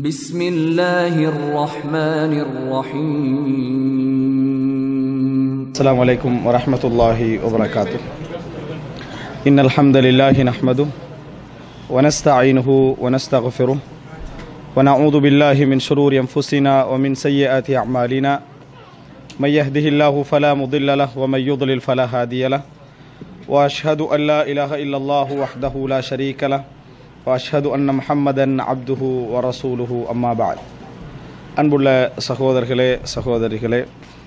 بسم الله الرحمن الرحيم السلام عليكم ورحمة الله وبركاته إن الحمد لله نحمده ونستعينه ونستغفره ونعوذ بالله من شرور أنفسنا ومن سيئات أعمالنا من يهده الله فلا مضل له ومن يضلل فلا هادي له وأشهد أن لا إله إلا الله وحده لا شريك له وأشهد أن محمدا عبده ورسوله أما بعد அன்புள்ள சகோதரர்களே சகோதரிகளே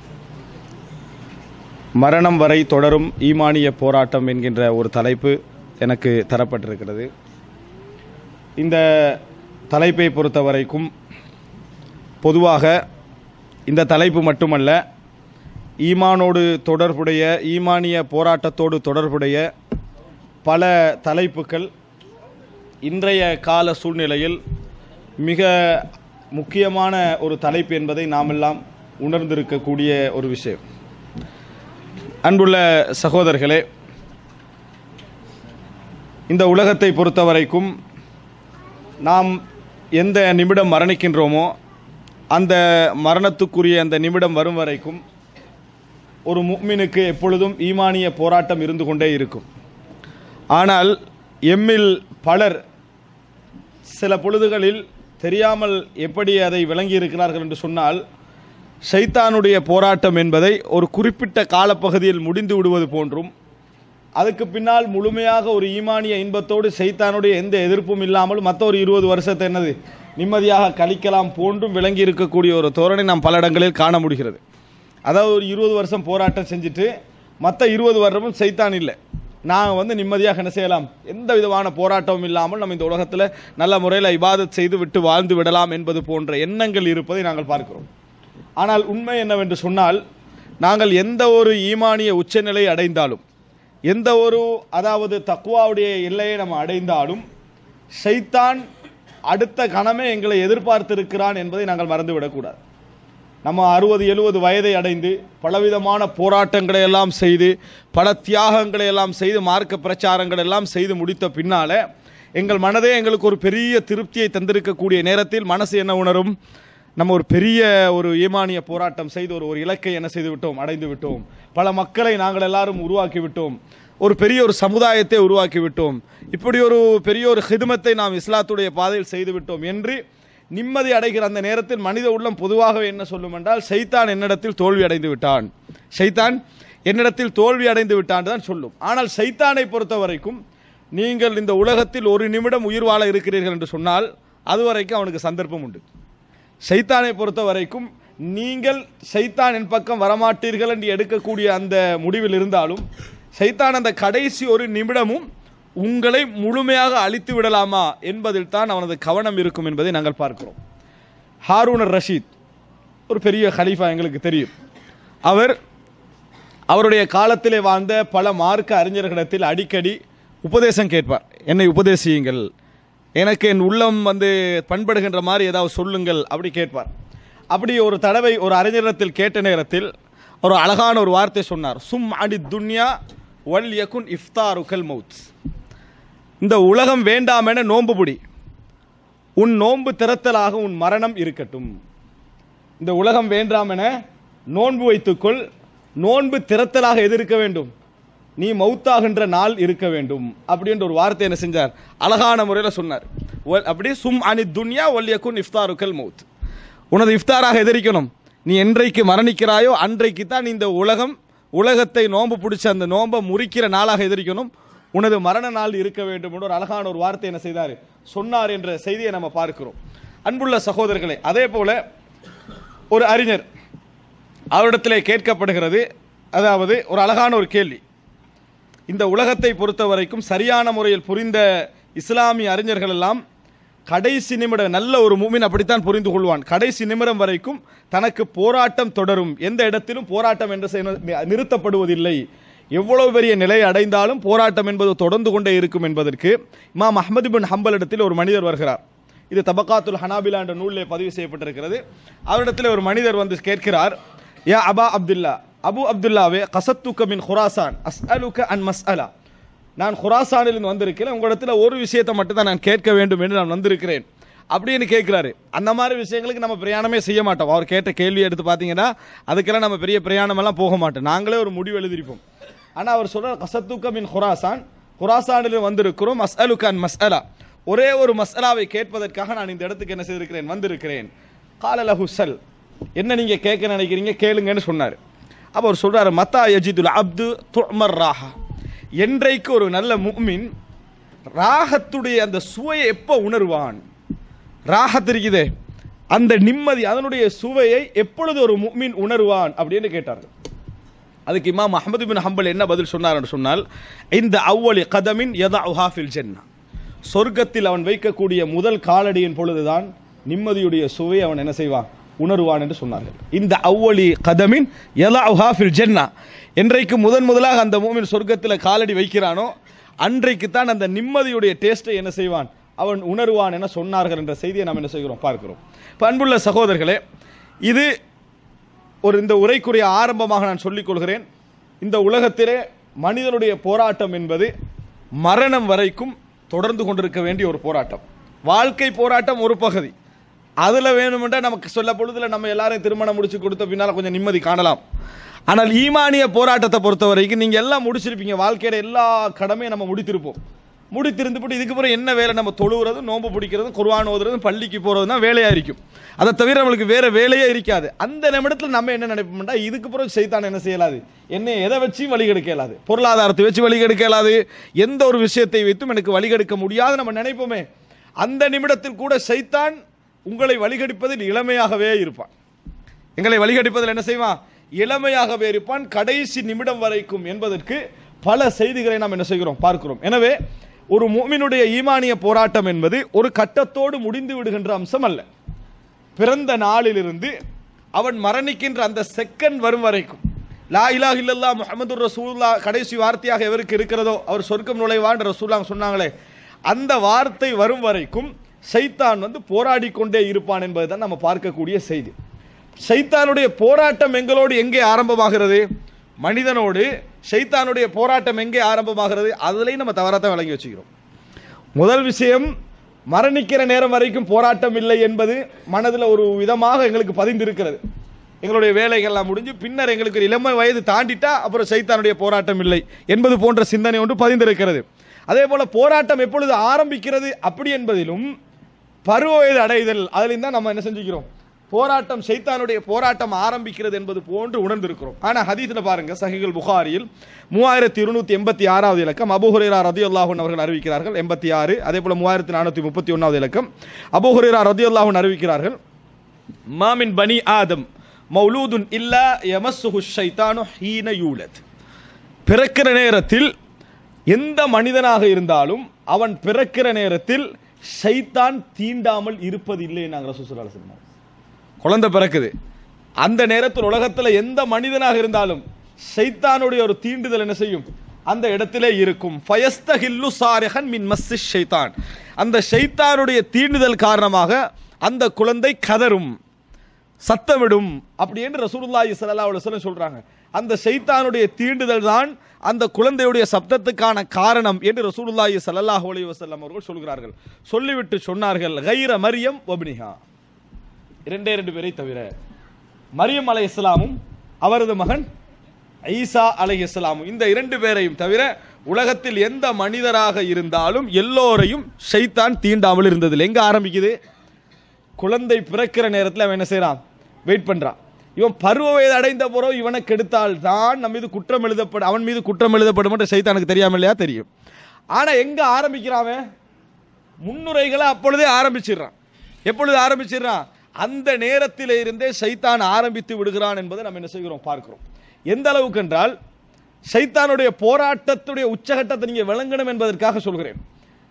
மரணம் வரை தொடரும் ஈமானிய போராட்டம் என்கின்ற ஒரு தலைப்பு எனக்கு தரப்பட்டிருக்கிறது இந்த தலைப்பை பொறுத்த வரைக்கும் பொதுவாக இந்த தலைப்பு மட்டுமல்ல ஈமானோடு தொடர்புடைய ஈமானிய போராட்டத்தோடு தொடர்புடைய பல தலைப்புகள் இன்றைய கால சூழ்நிலையில் மிக முக்கியமான ஒரு தலைப்பு என்பதை நாமெல்லாம் உணர்ந்திருக்கக்கூடிய ஒரு விஷயம் அன்புள்ள சகோதரர்களே இந்த உலகத்தை பொறுத்த வரைக்கும் நாம் எந்த நிமிடம் மரணிக்கின்றோமோ அந்த மரணத்துக்குரிய அந்த நிமிடம் வரும் வரைக்கும் ஒரு முக்மினுக்கு எப்பொழுதும் ஈமானிய போராட்டம் இருந்து கொண்டே இருக்கும் ஆனால் எம்மில் பலர் சில பொழுதுகளில் தெரியாமல் எப்படி அதை விளங்கி இருக்கிறார்கள் என்று சொன்னால் ஷைத்தானுடைய போராட்டம் என்பதை ஒரு குறிப்பிட்ட காலப்பகுதியில் முடிந்து விடுவது போன்றும் அதுக்கு பின்னால் முழுமையாக ஒரு ஈமானிய இன்பத்தோடு சைத்தானுடைய எந்த எதிர்ப்பும் இல்லாமல் மற்ற ஒரு இருபது வருஷத்தை என்னது நிம்மதியாக கழிக்கலாம் போன்றும் விளங்கி இருக்கக்கூடிய ஒரு தோரணை நாம் பல இடங்களில் காண முடிகிறது அதாவது ஒரு இருபது வருஷம் போராட்டம் செஞ்சுட்டு மற்ற இருபது வருடமும் சைத்தான் இல்லை நாங்கள் வந்து நிம்மதியாக என்ன செய்யலாம் எந்த விதமான போராட்டமும் இல்லாமல் நம்ம இந்த உலகத்தில் நல்ல முறையில் இபாதத் செய்து விட்டு வாழ்ந்து விடலாம் என்பது போன்ற எண்ணங்கள் இருப்பதை நாங்கள் பார்க்கிறோம் ஆனால் உண்மை என்னவென்று சொன்னால் நாங்கள் எந்த ஒரு ஈமானிய உச்சநிலை அடைந்தாலும் எந்த ஒரு அதாவது தக்குவாவுடைய எல்லையை நம்ம அடைந்தாலும் ஷைத்தான் அடுத்த கணமே எங்களை எதிர்பார்த்திருக்கிறான் என்பதை நாங்கள் மறந்துவிடக்கூடாது நம்ம அறுபது எழுபது வயதை அடைந்து பலவிதமான போராட்டங்களை எல்லாம் செய்து பல தியாகங்களை எல்லாம் செய்து மார்க்க பிரச்சாரங்கள் எல்லாம் செய்து முடித்த பின்னால எங்கள் மனதே எங்களுக்கு ஒரு பெரிய திருப்தியை தந்திருக்கக்கூடிய நேரத்தில் மனசு என்ன உணரும் நம்ம ஒரு பெரிய ஒரு ஈமானிய போராட்டம் செய்து ஒரு ஒரு இலக்கை என்ன செய்து விட்டோம் அடைந்து விட்டோம் பல மக்களை நாங்கள் எல்லாரும் உருவாக்கி விட்டோம் ஒரு பெரிய ஒரு சமுதாயத்தை உருவாக்கி விட்டோம் இப்படி ஒரு பெரிய ஒரு ஹிதுமத்தை நாம் இஸ்லாத்துடைய பாதையில் செய்து விட்டோம் என்று நிம்மதி அடைகிற அந்த நேரத்தில் மனித உள்ளம் பொதுவாகவே என்ன சொல்லும் என்றால் சைத்தான் என்னிடத்தில் தோல்வி அடைந்து விட்டான் சைத்தான் என்னிடத்தில் தோல்வி அடைந்து விட்டான் தான் சொல்லும் ஆனால் சைத்தானை பொறுத்த வரைக்கும் நீங்கள் இந்த உலகத்தில் ஒரு நிமிடம் உயிர் வாழ இருக்கிறீர்கள் என்று சொன்னால் அதுவரைக்கும் அவனுக்கு சந்தர்ப்பம் உண்டு சைத்தானை பொறுத்த வரைக்கும் நீங்கள் சைத்தான் என் பக்கம் வரமாட்டீர்கள் என்று எடுக்கக்கூடிய அந்த முடிவில் இருந்தாலும் சைத்தான் அந்த கடைசி ஒரு நிமிடமும் உங்களை முழுமையாக அழித்து விடலாமா என்பதில் தான் அவனது கவனம் இருக்கும் என்பதை நாங்கள் பார்க்கிறோம் ஹாரூனர் ரஷீத் ஒரு பெரிய ஹலீஃபா எங்களுக்கு தெரியும் அவர் அவருடைய காலத்திலே வாழ்ந்த பல மார்க்க அறிஞர்களிடத்தில் அடிக்கடி உபதேசம் கேட்பார் என்னை உபதேசியுங்கள் எனக்கு என் உள்ளம் வந்து பண்படுகின்ற மாதிரி ஏதாவது சொல்லுங்கள் அப்படி கேட்பார் அப்படி ஒரு தடவை ஒரு அறிஞரிடத்தில் கேட்ட நேரத்தில் ஒரு அழகான ஒரு வார்த்தை சொன்னார் சும் அடி துன்யா வல் யகுன் இஃப்தாருக்கல் மவுத் இந்த உலகம் வேண்டாம் என நோன்பு பிடி உன் நோன்பு திறத்தலாக உன் மரணம் இருக்கட்டும் இந்த உலகம் வேண்டாம் என நோன்பு வைத்துக்கொள் நோன்பு திறத்தலாக எது இருக்க வேண்டும் நீ மௌத்தாகின்ற நாள் இருக்க வேண்டும் அப்படின்ற ஒரு வார்த்தை என்ன செஞ்சார் அழகான முறையில் சொன்னார் ஒல்- அப்படி சும் அனி துன்யா ஒல்யக்குன் இஃப்தாருக்கல் மவுத் உனது இஃப்தாராக எதிரிக்கணும் நீ என்றைக்கு மரணிக்கிறாயோ அன்றைக்கு தான் இந்த உலகம் உலகத்தை நோன்பு பிடிச்ச அந்த நோன்பை முறிக்கிற நாளாக எதிரிக்கணும் உனது மரண நாள் இருக்க வேண்டும் என்று ஒரு அழகான ஒரு வார்த்தை என்ன செய்தார் சொன்னார் என்ற செய்தியை நம்ம பார்க்கிறோம் அன்புள்ள சகோதரர்களே அதே போல ஒரு அறிஞர் அவரிடத்திலே கேட்கப்படுகிறது அதாவது ஒரு அழகான ஒரு கேள்வி இந்த உலகத்தை பொறுத்த வரைக்கும் சரியான முறையில் புரிந்த இஸ்லாமிய அறிஞர்கள் எல்லாம் கடைசி நிமிட நல்ல ஒரு மூமின் அப்படித்தான் புரிந்து கொள்வான் கடைசி நிமிடம் வரைக்கும் தனக்கு போராட்டம் தொடரும் எந்த இடத்திலும் போராட்டம் என்று செய்ய- நிறுத்தப்படுவதில்லை எவ்வளவு பெரிய நிலையை அடைந்தாலும் போராட்டம் என்பது தொடர்ந்து கொண்டே இருக்கும் என்பதற்கு இமாம் அஹ்மது பின் ஹம்பல் இடத்தில் ஒரு மனிதர் வருகிறார் இது தபக்காத்துல் ஹனாபிலா என்ற நூலிலே பதிவு செய்யப்பட்டிருக்கிறது அவரிடத்தில் ஒரு மனிதர் வந்து கேட்கிறார் யா அபா அப்துல்லா அபு அப்துல்லாவே கசத்துக்க மின் ஹுராசான் அஸ்அலுக அன் மஸ்அலா நான் குராசானிலிருந்து வந்திருக்கிறேன் உங்களிடத்தில் ஒரு விஷயத்தை மட்டும் தான் நான் கேட்க வேண்டும் என்று நான் வந்திருக்கிறேன் அப்படின்னு கேட்குறாரு அந்த மாதிரி விஷயங்களுக்கு நம்ம பிரயாணமே செய்ய மாட்டோம் அவர் கேட்ட கேள்வி எடுத்து பார்த்தீங்கன்னா அதுக்கெல்லாம் நம்ம பெரிய பிரயாணமெல்லாம் போக மாட்டோம் நாங்களே ஒரு முடிவு எழுதியிருப்போம் ஆனால் அவர் சொல்ற கசத்துக்க மின் ஹுராசான் ஹுராசானில் வந்திருக்கிறோம் மஸ்அலுக்கான் மஸ்அலா ஒரே ஒரு மஸ்அலாவை கேட்பதற்காக நான் இந்த இடத்துக்கு என்ன செய்திருக்கிறேன் வந்திருக்கிறேன் காலலஹு சல் என்ன நீங்க கேட்க நினைக்கிறீங்க கேளுங்கன்னு சொன்னார் அப்போ அவர் சொல்றாரு மத்தா யஜிதுல் அப்து துமர் ராஹா என்றைக்கு ஒரு நல்ல முஃமின் ராகத்துடைய அந்த சுவையை எப்போ உணர்வான் ராகத் இருக்குதே அந்த நிம்மதி அதனுடைய சுவையை எப்பொழுது ஒரு முஃமின் உணர்வான் அப்படின்னு கேட்டார்கள் அதுக்கு இமாம் அஹமது பின் ஹம்பல் என்ன பதில் சொன்னார் சொன்னால் இந்த அவ்வளி கதமின் யதா உஹாஃபில் ஜென்னா சொர்க்கத்தில் அவன் வைக்கக்கூடிய முதல் காலடியின் பொழுதுதான் நிம்மதியுடைய சுவை அவன் என்ன செய்வான் உணர்வான் என்று சொன்னார்கள் இந்த அவ்வளி கதமின் யதா உஹாஃபில் ஜென்னா என்றைக்கு முதன் முதலாக அந்த மூமின் சொர்க்கத்தில் காலடி வைக்கிறானோ அன்றைக்கு தான் அந்த நிம்மதியுடைய டேஸ்ட்டை என்ன செய்வான் அவன் உணர்வான் என சொன்னார்கள் என்ற செய்தியை நாம் என்ன செய்கிறோம் பார்க்கிறோம் இப்ப அன்புள்ள சகோதரர்களே இது ஒரு இந்த உரைக்குரிய ஆரம்பமாக நான் சொல்லிக் கொள்கிறேன் இந்த உலகத்திலே மனிதனுடைய போராட்டம் என்பது மரணம் வரைக்கும் தொடர்ந்து கொண்டிருக்க வேண்டிய ஒரு போராட்டம் வாழ்க்கை போராட்டம் ஒரு பகுதி அதில் வேணுமென்றா நமக்கு சொல்ல பொழுதுல நம்ம எல்லாரையும் திருமணம் முடிச்சு கொடுத்த பின்னால் கொஞ்சம் நிம்மதி காணலாம் ஆனால் ஈமானிய போராட்டத்தை பொறுத்த வரைக்கும் நீங்கள் எல்லாம் முடிச்சிருப்பீங்க வாழ்க்கையில எல்லா கடமையும் நம்ம முடித்திருப்போம் முடித்திருந்துபிட்டு இதுக்கு பிறகு என்ன வேலை நம்ம தொழுகிறதும் நோன்பு பிடிக்கிறதும் குர்ஆன் ஓதுறதும் பள்ளிக்கு போகிறது தான் வேலையாக இருக்கும் அதை தவிர நம்மளுக்கு வேற வேலையே இருக்காது அந்த நிமிடத்தில் நம்ம என்ன நினைப்போம்னா இதுக்கு பிறகு செய்தான் என்ன செய்யலாது என்னை எதை வச்சு வழிகெடுக்க இயலாது பொருளாதாரத்தை வச்சு வழிகெடுக்க இயலாது எந்த ஒரு விஷயத்தை வைத்தும் எனக்கு வழிகெடுக்க முடியாது நம்ம நினைப்போமே அந்த நிமிடத்தில் கூட சைத்தான் உங்களை வழிகெடுப்பதில் இளமையாகவே இருப்பான் எங்களை வழிகடிப்பதில் என்ன செய்வான் இளமையாகவே இருப்பான் கடைசி நிமிடம் வரைக்கும் என்பதற்கு பல செய்திகளை நாம் என்ன செய்கிறோம் பார்க்கிறோம் எனவே ஒரு மூமினுடைய ஈமானிய போராட்டம் என்பது ஒரு கட்டத்தோடு முடிந்து விடுகின்ற அம்சம் அல்ல பிறந்த நாளிலிருந்து அவன் மரணிக்கின்ற அந்த செகண்ட் வரும் வரைக்கும் லா இலாஹ இல்லல்லா முஹம்மது ரசூல்லா கடைசி வார்த்தையாக எவருக்கு இருக்கிறதோ அவர் சொர்க்கம் நுழைவான் ரசூல்லா சொன்னாங்களே அந்த வார்த்தை வரும் வரைக்கும் சைத்தான் வந்து போராடி கொண்டே இருப்பான் என்பதுதான் நம்ம பார்க்கக்கூடிய செய்தி சைத்தானுடைய போராட்டம் எங்களோடு எங்கே ஆரம்பமாகிறது மனிதனோடு சைத்தானுடைய போராட்டம் எங்கே ஆரம்பமாகிறது அதுலேயும் நம்ம தவறாத்தான் விளங்கி வச்சுக்கிறோம் முதல் விஷயம் மரணிக்கிற நேரம் வரைக்கும் போராட்டம் இல்லை என்பது மனதில் ஒரு விதமாக எங்களுக்கு பதிந்திருக்கிறது எங்களுடைய வேலைகள்லாம் முடிஞ்சு பின்னர் எங்களுக்கு இளமை வயது தாண்டிட்டா அப்புறம் சைத்தானுடைய போராட்டம் இல்லை என்பது போன்ற சிந்தனை ஒன்று பதிந்திருக்கிறது அதே போல போராட்டம் எப்பொழுது ஆரம்பிக்கிறது அப்படி என்பதிலும் பருவ வயது அடைதல் அதிலும் தான் நம்ம என்ன செஞ்சுக்கிறோம் போராட்டம் சைத்தானுடைய போராட்டம் ஆரம்பிக்கிறது என்பது போன்று உணர்ந்திருக்கிறோம் ஆனா ஹதீஸ்ல பாருங்க சஹிகுல் புகாரியில் மூவாயிரத்தி இருநூத்தி எண்பத்தி ஆறாவது இலக்கம் அபுஹுரேரா ரதி அல்லாஹூன் அவர்கள் அறிவிக்கிறார்கள் எண்பத்தி ஆறு அதே போல மூவாயிரத்தி நானூத்தி முப்பத்தி ஒன்னாவது இலக்கம் அபுஹுரேரா ரதி அல்லாஹூன் அறிவிக்கிறார்கள் மாமின் பனி ஆதம் மௌலூதுன் இல்லா யமஸ்ஸுஹு ஷைத்தானு ஹீன யூலத் பிறக்கிற நேரத்தில் எந்த மனிதனாக இருந்தாலும் அவன் பிறக்கிற நேரத்தில் ஷைத்தான் தீண்டாமல் இருப்பதில்லை நாங்கள் ரசூசுல்லா சொன்னார் குழந்தை பிறக்குது அந்த நேரத்தில் உலகத்தில் எந்த மனிதனாக இருந்தாலும் ஷைத்தானுடைய ஒரு தீண்டுதல் என்ன செய்யும் அந்த இடத்திலே இருக்கும் ஃபயஸ்தஹில்லு சாரிஹன் மின் மஸ்ஸி ஷைத்தான் அந்த ஷைத்தானுடைய தீண்டுதல் காரணமாக அந்த குழந்தை கதரும் சத்தமிடும் அப்படி என்று ரசூலுல்லாஹி ஸல்லல்லாஹு அலைஹி வஸல்லம் சொல்றாங்க அந்த ஷைத்தானுடைய தீண்டுதல் தான் அந்த குழந்தையுடைய சப்தத்துக்கான காரணம் என்று ரசூலுல்லாஹி ஸல்லல்லாஹு அலைஹி வஸல்லம் அவர்கள் சொல்கிறார்கள் சொல்லிவிட்டு சொன்னார்கள் கைர மரியம் வப்னிஹா இரண்டே ரெண்டு பேரை தவிர மரியம் அலை இஸ்லாமும் அவரது மகன் ஈசா அலை இஸ்லாமும் இந்த இரண்டு பேரையும் தவிர உலகத்தில் எந்த மனிதராக இருந்தாலும் எல்லோரையும் ஷைத்தான் தீண்டாமல் இருந்ததில்லை எங்க ஆரம்பிக்குது குழந்தை பிறக்கிற நேரத்தில் அவன் என்ன செய்றான் வெயிட் பண்றான் இவன் பருவ வயது அடைந்த பிறகு இவனை கெடுத்தால் தான் நம்ம மீது குற்றம் எழுதப்படும் அவன் மீது குற்றம் எழுதப்படும் என்று சைத்தானுக்கு தெரியாம இல்லையா தெரியும் ஆனா எங்க ஆரம்பிக்கிறான் அவன்? முன்னுரைகளை அப்பொழுதே ஆரம்பிச்சிடுறான் எப்பொழுது ஆரம்பிச்சிடுறான் அந்த நேரத்திலே இருந்தே சைத்தான் ஆரம்பித்து விடுகிறான் என்பதை நம்ம என்ன செய்கிறோம் பார்க்கிறோம் எந்த அளவுக்கு என்றால் சைத்தானுடைய போராட்டத்துடைய உச்சகட்டத்தை நீங்க விளங்கணும் என்பதற்காக சொல்கிறேன்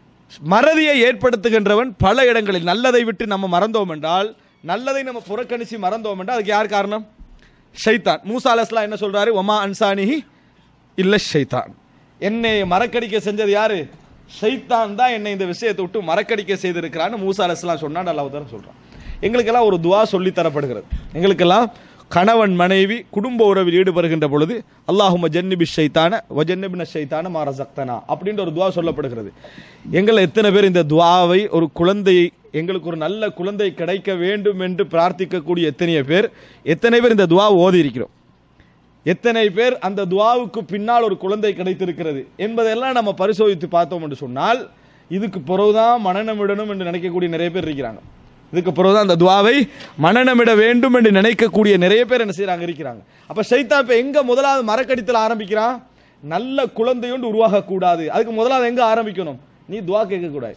மறதியை ஏற்படுத்துகின்றவன் பல இடங்களில் நல்லதை விட்டு நம்ம மறந்தோம் என்றால் நல்லதை நம்ம புறக்கணிச்சு மறந்தோம் என்றால் அதுக்கு யார் காரணம் ஷைத்தான் மூசா அலைஹிஸ்ஸலாம் என்ன சொல்றாரு ஒமா அன்சானிஹி இல்ல ஷைத்தான் என்னை மறக்கடிக்க செஞ்சது யாரு ஷைத்தான் தான் என்னை இந்த விஷயத்தை விட்டு மறக்கடிக்க செய்திருக்கிறான்னு மூசா அலைஹிஸ்ஸலாம் சொன்னான் அல்லாஹ் தான் சொல்றான் எங்களுக்கெல்லாம் ஒரு துவா சொல்லி தரப்படுகிறது எங்களுக்கெல்லாம் கணவன் மனைவி குடும்ப உறவில் ஈடுபடுகின்ற பொழுது அல்லாஹும ஜன்னிபி ஷைத்தான வஜன்னிபின ஷைத்தான மாரசக்தனா அப்படின்ற ஒரு துவா சொல்லப்படுகிறது எங்களை எத்தனை பேர் இந்த துவாவை ஒரு குழந்தையை எங்களுக்கு ஒரு நல்ல குழந்தை கிடைக்க வேண்டும் என்று பிரார்த்திக்கக்கூடிய எத்தனை பேர் எத்தனை பேர் இந்த துவா ஓதி இருக்கிறோம் எத்தனை பேர் அந்த துவாவுக்கு பின்னால் ஒரு குழந்தை கிடைத்திருக்கிறது என்பதெல்லாம் நம்ம பரிசோதித்து பார்த்தோம் என்று சொன்னால் இதுக்கு பிறகுதான் மனநமிடணும் என்று நினைக்கக்கூடிய நிறைய பேர் இருக்கிறாங்க இதுக்கு பிறகுதான் அந்த துவாவை மனநமிட வேண்டும் என்று நினைக்கக்கூடிய நிறைய பேர் என்ன செய்றாங்க இருக்கிறாங்க அப்ப சைத்தான் இப்ப எங்க முதலாவது மரக்கடித்தல் ஆரம்பிக்கிறான் நல்ல குழந்தையொன்று உருவாகக்கூடாது அதுக்கு முதலாவது எங்க ஆரம்பிக்கணும் நீ துவா கேட்கக்கூடாது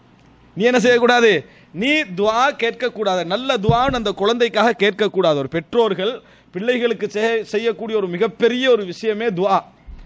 நீ என்ன செய்யக்கூடாது நீ துவா கேட்கக்கூடாது நல்ல துவான்னு அந்த குழந்தைக்காக கேட்கக்கூடாது ஒரு பெற்றோர்கள் பிள்ளைகளுக்கு செய்ய- செய்யக்கூடிய ஒரு மிகப்பெரிய ஒரு விஷயமே துவா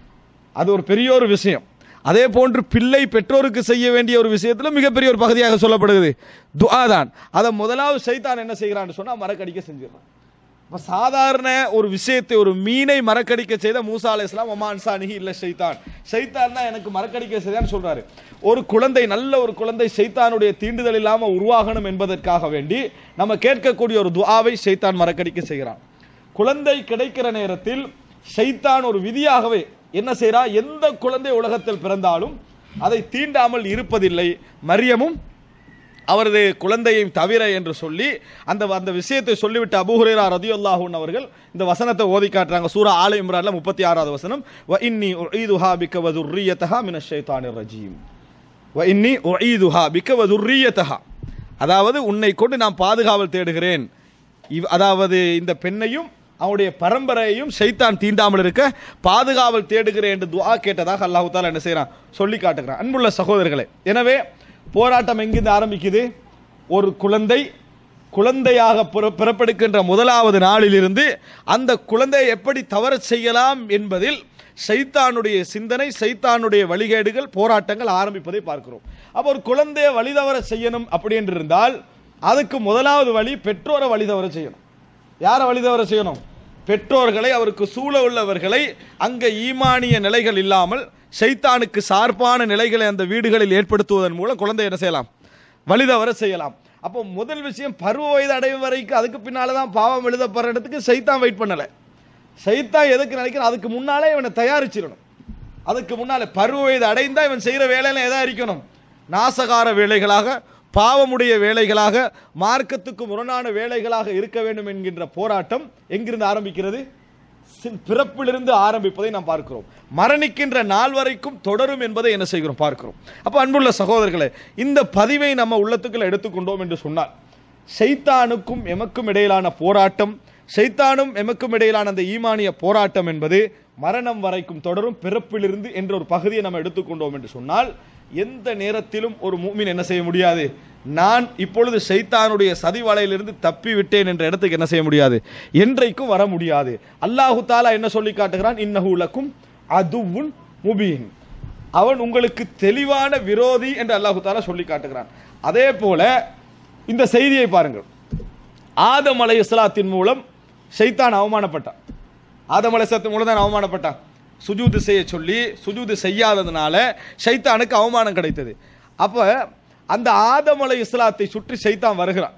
அது ஒரு பெரிய ஒரு விஷயம் அதே போன்று பிள்ளை பெற்றோருக்கு செய்ய வேண்டிய ஒரு விஷயத்தில் மிகப்பெரிய ஒரு பகுதியாக சொல்லப்படுகிறது துஆ தான் அதை முதலாவது சைத்தான் என்ன செய்கிறான்னு சொன்னா மரக்கடிக்க செஞ்சிடறான் அப்ப சாதாரண ஒரு விஷயத்தை ஒரு மீனை மரக்கடிக்க செய்த மூசா அலை இஸ்லாம் ஒமான் சானிஹி இல்ல ஷைத்தான் ஷைத்தான் தான் எனக்கு மரக்கடிக்க செய்தான்னு சொல்றாரு ஒரு குழந்தை நல்ல ஒரு குழந்தை ஷைத்தானுடைய தீண்டுதல் இல்லாம உருவாகணும் என்பதற்காக வேண்டி நம்ம கேட்கக்கூடிய ஒரு துஆவை ஷைத்தான் மரக்கடிக்க செய்கிறான் குழந்தை கிடைக்கிற நேரத்தில் ஷைத்தான் ஒரு விதியாகவே என்ன செய்றா எந்த குழந்தை உலகத்தில் பிறந்தாலும் அதை தீண்டாமல் இருப்பதில்லை மரியமும் அவரது குழந்தையையும் தவிர என்று சொல்லி அந்த அந்த விஷயத்தை சொல்லிவிட்டு அபூஹுரேரா ரதியுல்லாஹூன் அவர்கள் இந்த வசனத்தை ஓதி காட்டுறாங்க சூரா ஆல இம்ரான்ல முப்பத்தி ஆறாவது வசனம் வ இன்னி உஈதுஹா பிக்க வதுர்ரியதஹா மினஷ் ஷைத்தானிர் ரஜீம் வ இன்னி உஈதுஹா பிக்க வதுர்ரியதஹா அதாவது உன்னை கொண்டு நான் பாதுகாவல் தேடுகிறேன் இவ் அதாவது இந்த பெண்ணையும் அவனுடைய பரம்பரையையும் ஷைத்தான் தீண்டாமல் இருக்க பாதுகாவல் தேடுகிறேன் என்று துஆ கேட்டதாக அல்லாஹ் தாலா என்ன செய்றான் சொல்லி காட்டுகிறான் அன்புள்ள சகோதரர்களே எனவே போராட்டம் எங்கிருந்து ஆரம்பிக்குது ஒரு குழந்தை குழந்தையாக பிற- பிறப்பெடுக்கின்ற முதலாவது நாளிலிருந்து அந்த குழந்தையை எப்படி தவறச் செய்யலாம் என்பதில் சைத்தானுடைய சிந்தனை சைத்தானுடைய வழிகேடுகள் போராட்டங்கள் ஆரம்பிப்பதை பார்க்கிறோம் அப்போ ஒரு குழந்தையை வழிதவற செய்யணும் அப்படி என்று இருந்தால் அதுக்கு முதலாவது வழி பெற்றோரை வழிதவற செய்யணும் யாரை வழிதவற செய்யணும் பெற்றோர்களை அவருக்கு சூழ உள்ளவர்களை அங்க ஈமானிய நிலைகள் இல்லாமல் சைத்தானுக்கு சார்பான நிலைகளை அந்த வீடுகளில் ஏற்படுத்துவதன் மூலம் குழந்தை என்ன செய்யலாம் வழிதவற செய்யலாம் அப்போ முதல் விஷயம் பருவ வயது அடையும் வரைக்கும் அதுக்கு பின்னால தான் பாவம் எழுதப்படுற இடத்துக்கு சைத்தான் வெயிட் பண்ணல சைத்தான் எதுக்கு நினைக்கிறான் அதுக்கு முன்னாலே இவனை தயாரிச்சிடணும் அதுக்கு முன்னாலே பருவ வயது அடைந்தா இவன் செய்யற வேலையில எதா இருக்கணும் நாசகார வேலைகளாக பாவமுடைய வேலைகளாக மார்க்கத்துக்கு முரணான வேலைகளாக இருக்க வேண்டும் என்கின்ற போராட்டம் எங்கிருந்து ஆரம்பிக்கிறது சி- பிறப்பிலிருந்து ஆரம்பிப்பதை நாம் பார்க்கிறோம் மரணிக்கின்ற நாள் வரைக்கும் தொடரும் என்பதை என்ன செய்கிறோம் பார்க்கிறோம் அப்ப அன்புள்ள சகோதரர்களே இந்த பதிவை நம்ம உள்ளத்துக்குள்ள எடுத்துக்கொண்டோம் என்று சொன்னால் ஷைத்தானுக்கும் எமக்கும் இடையிலான போராட்டம் ஷைத்தானும் எமக்கும் இடையிலான அந்த ஈமானிய போராட்டம் என்பது மரணம் வரைக்கும் தொடரும் பிறப்பிலிருந்து என்ற ஒரு பகுதியை நம்ம எடுத்துக்கொண்டோம் என்று சொன்னால் எந்த நேரத்திலும் ஒரு மூமின் என்ன செய்ய முடியாது நான் இப்பொழுது ஷைத்தானுடைய சதி வலையிலிருந்து தப்பி விட்டேன் என்ற இடத்துக்கு என்ன செய்ய முடியாது என்றைக்கும் வர முடியாது அல்லாஹு தாலா என்ன சொல்லி காட்டுகிறான் இன்னஹு லக்கும் அதுவுன் முபீன் அவன் உங்களுக்கு தெளிவான விரோதி என்று அல்லாஹு தாலா சொல்லி காட்டுகிறான் அதே போல இந்த செய்தியை பாருங்கள் ஆதம் அலை இஸ்லாத்தின் மூலம் ஷைத்தான் அவமானப்பட்டான் ஆதம் அலை இஸ்லாத்தின் மூலம் தான் அவமானப்பட்டான் சுஜூது செய்ய சொல்லி சுஜூது செய்யாததுனால ஷைத்தானுக்கு அவமானம் கிடைத்தது அப்ப அந்த ஆதம் அலை இஸ்லாத்தை சுற்றி ஷைத்தான் வருகிறான்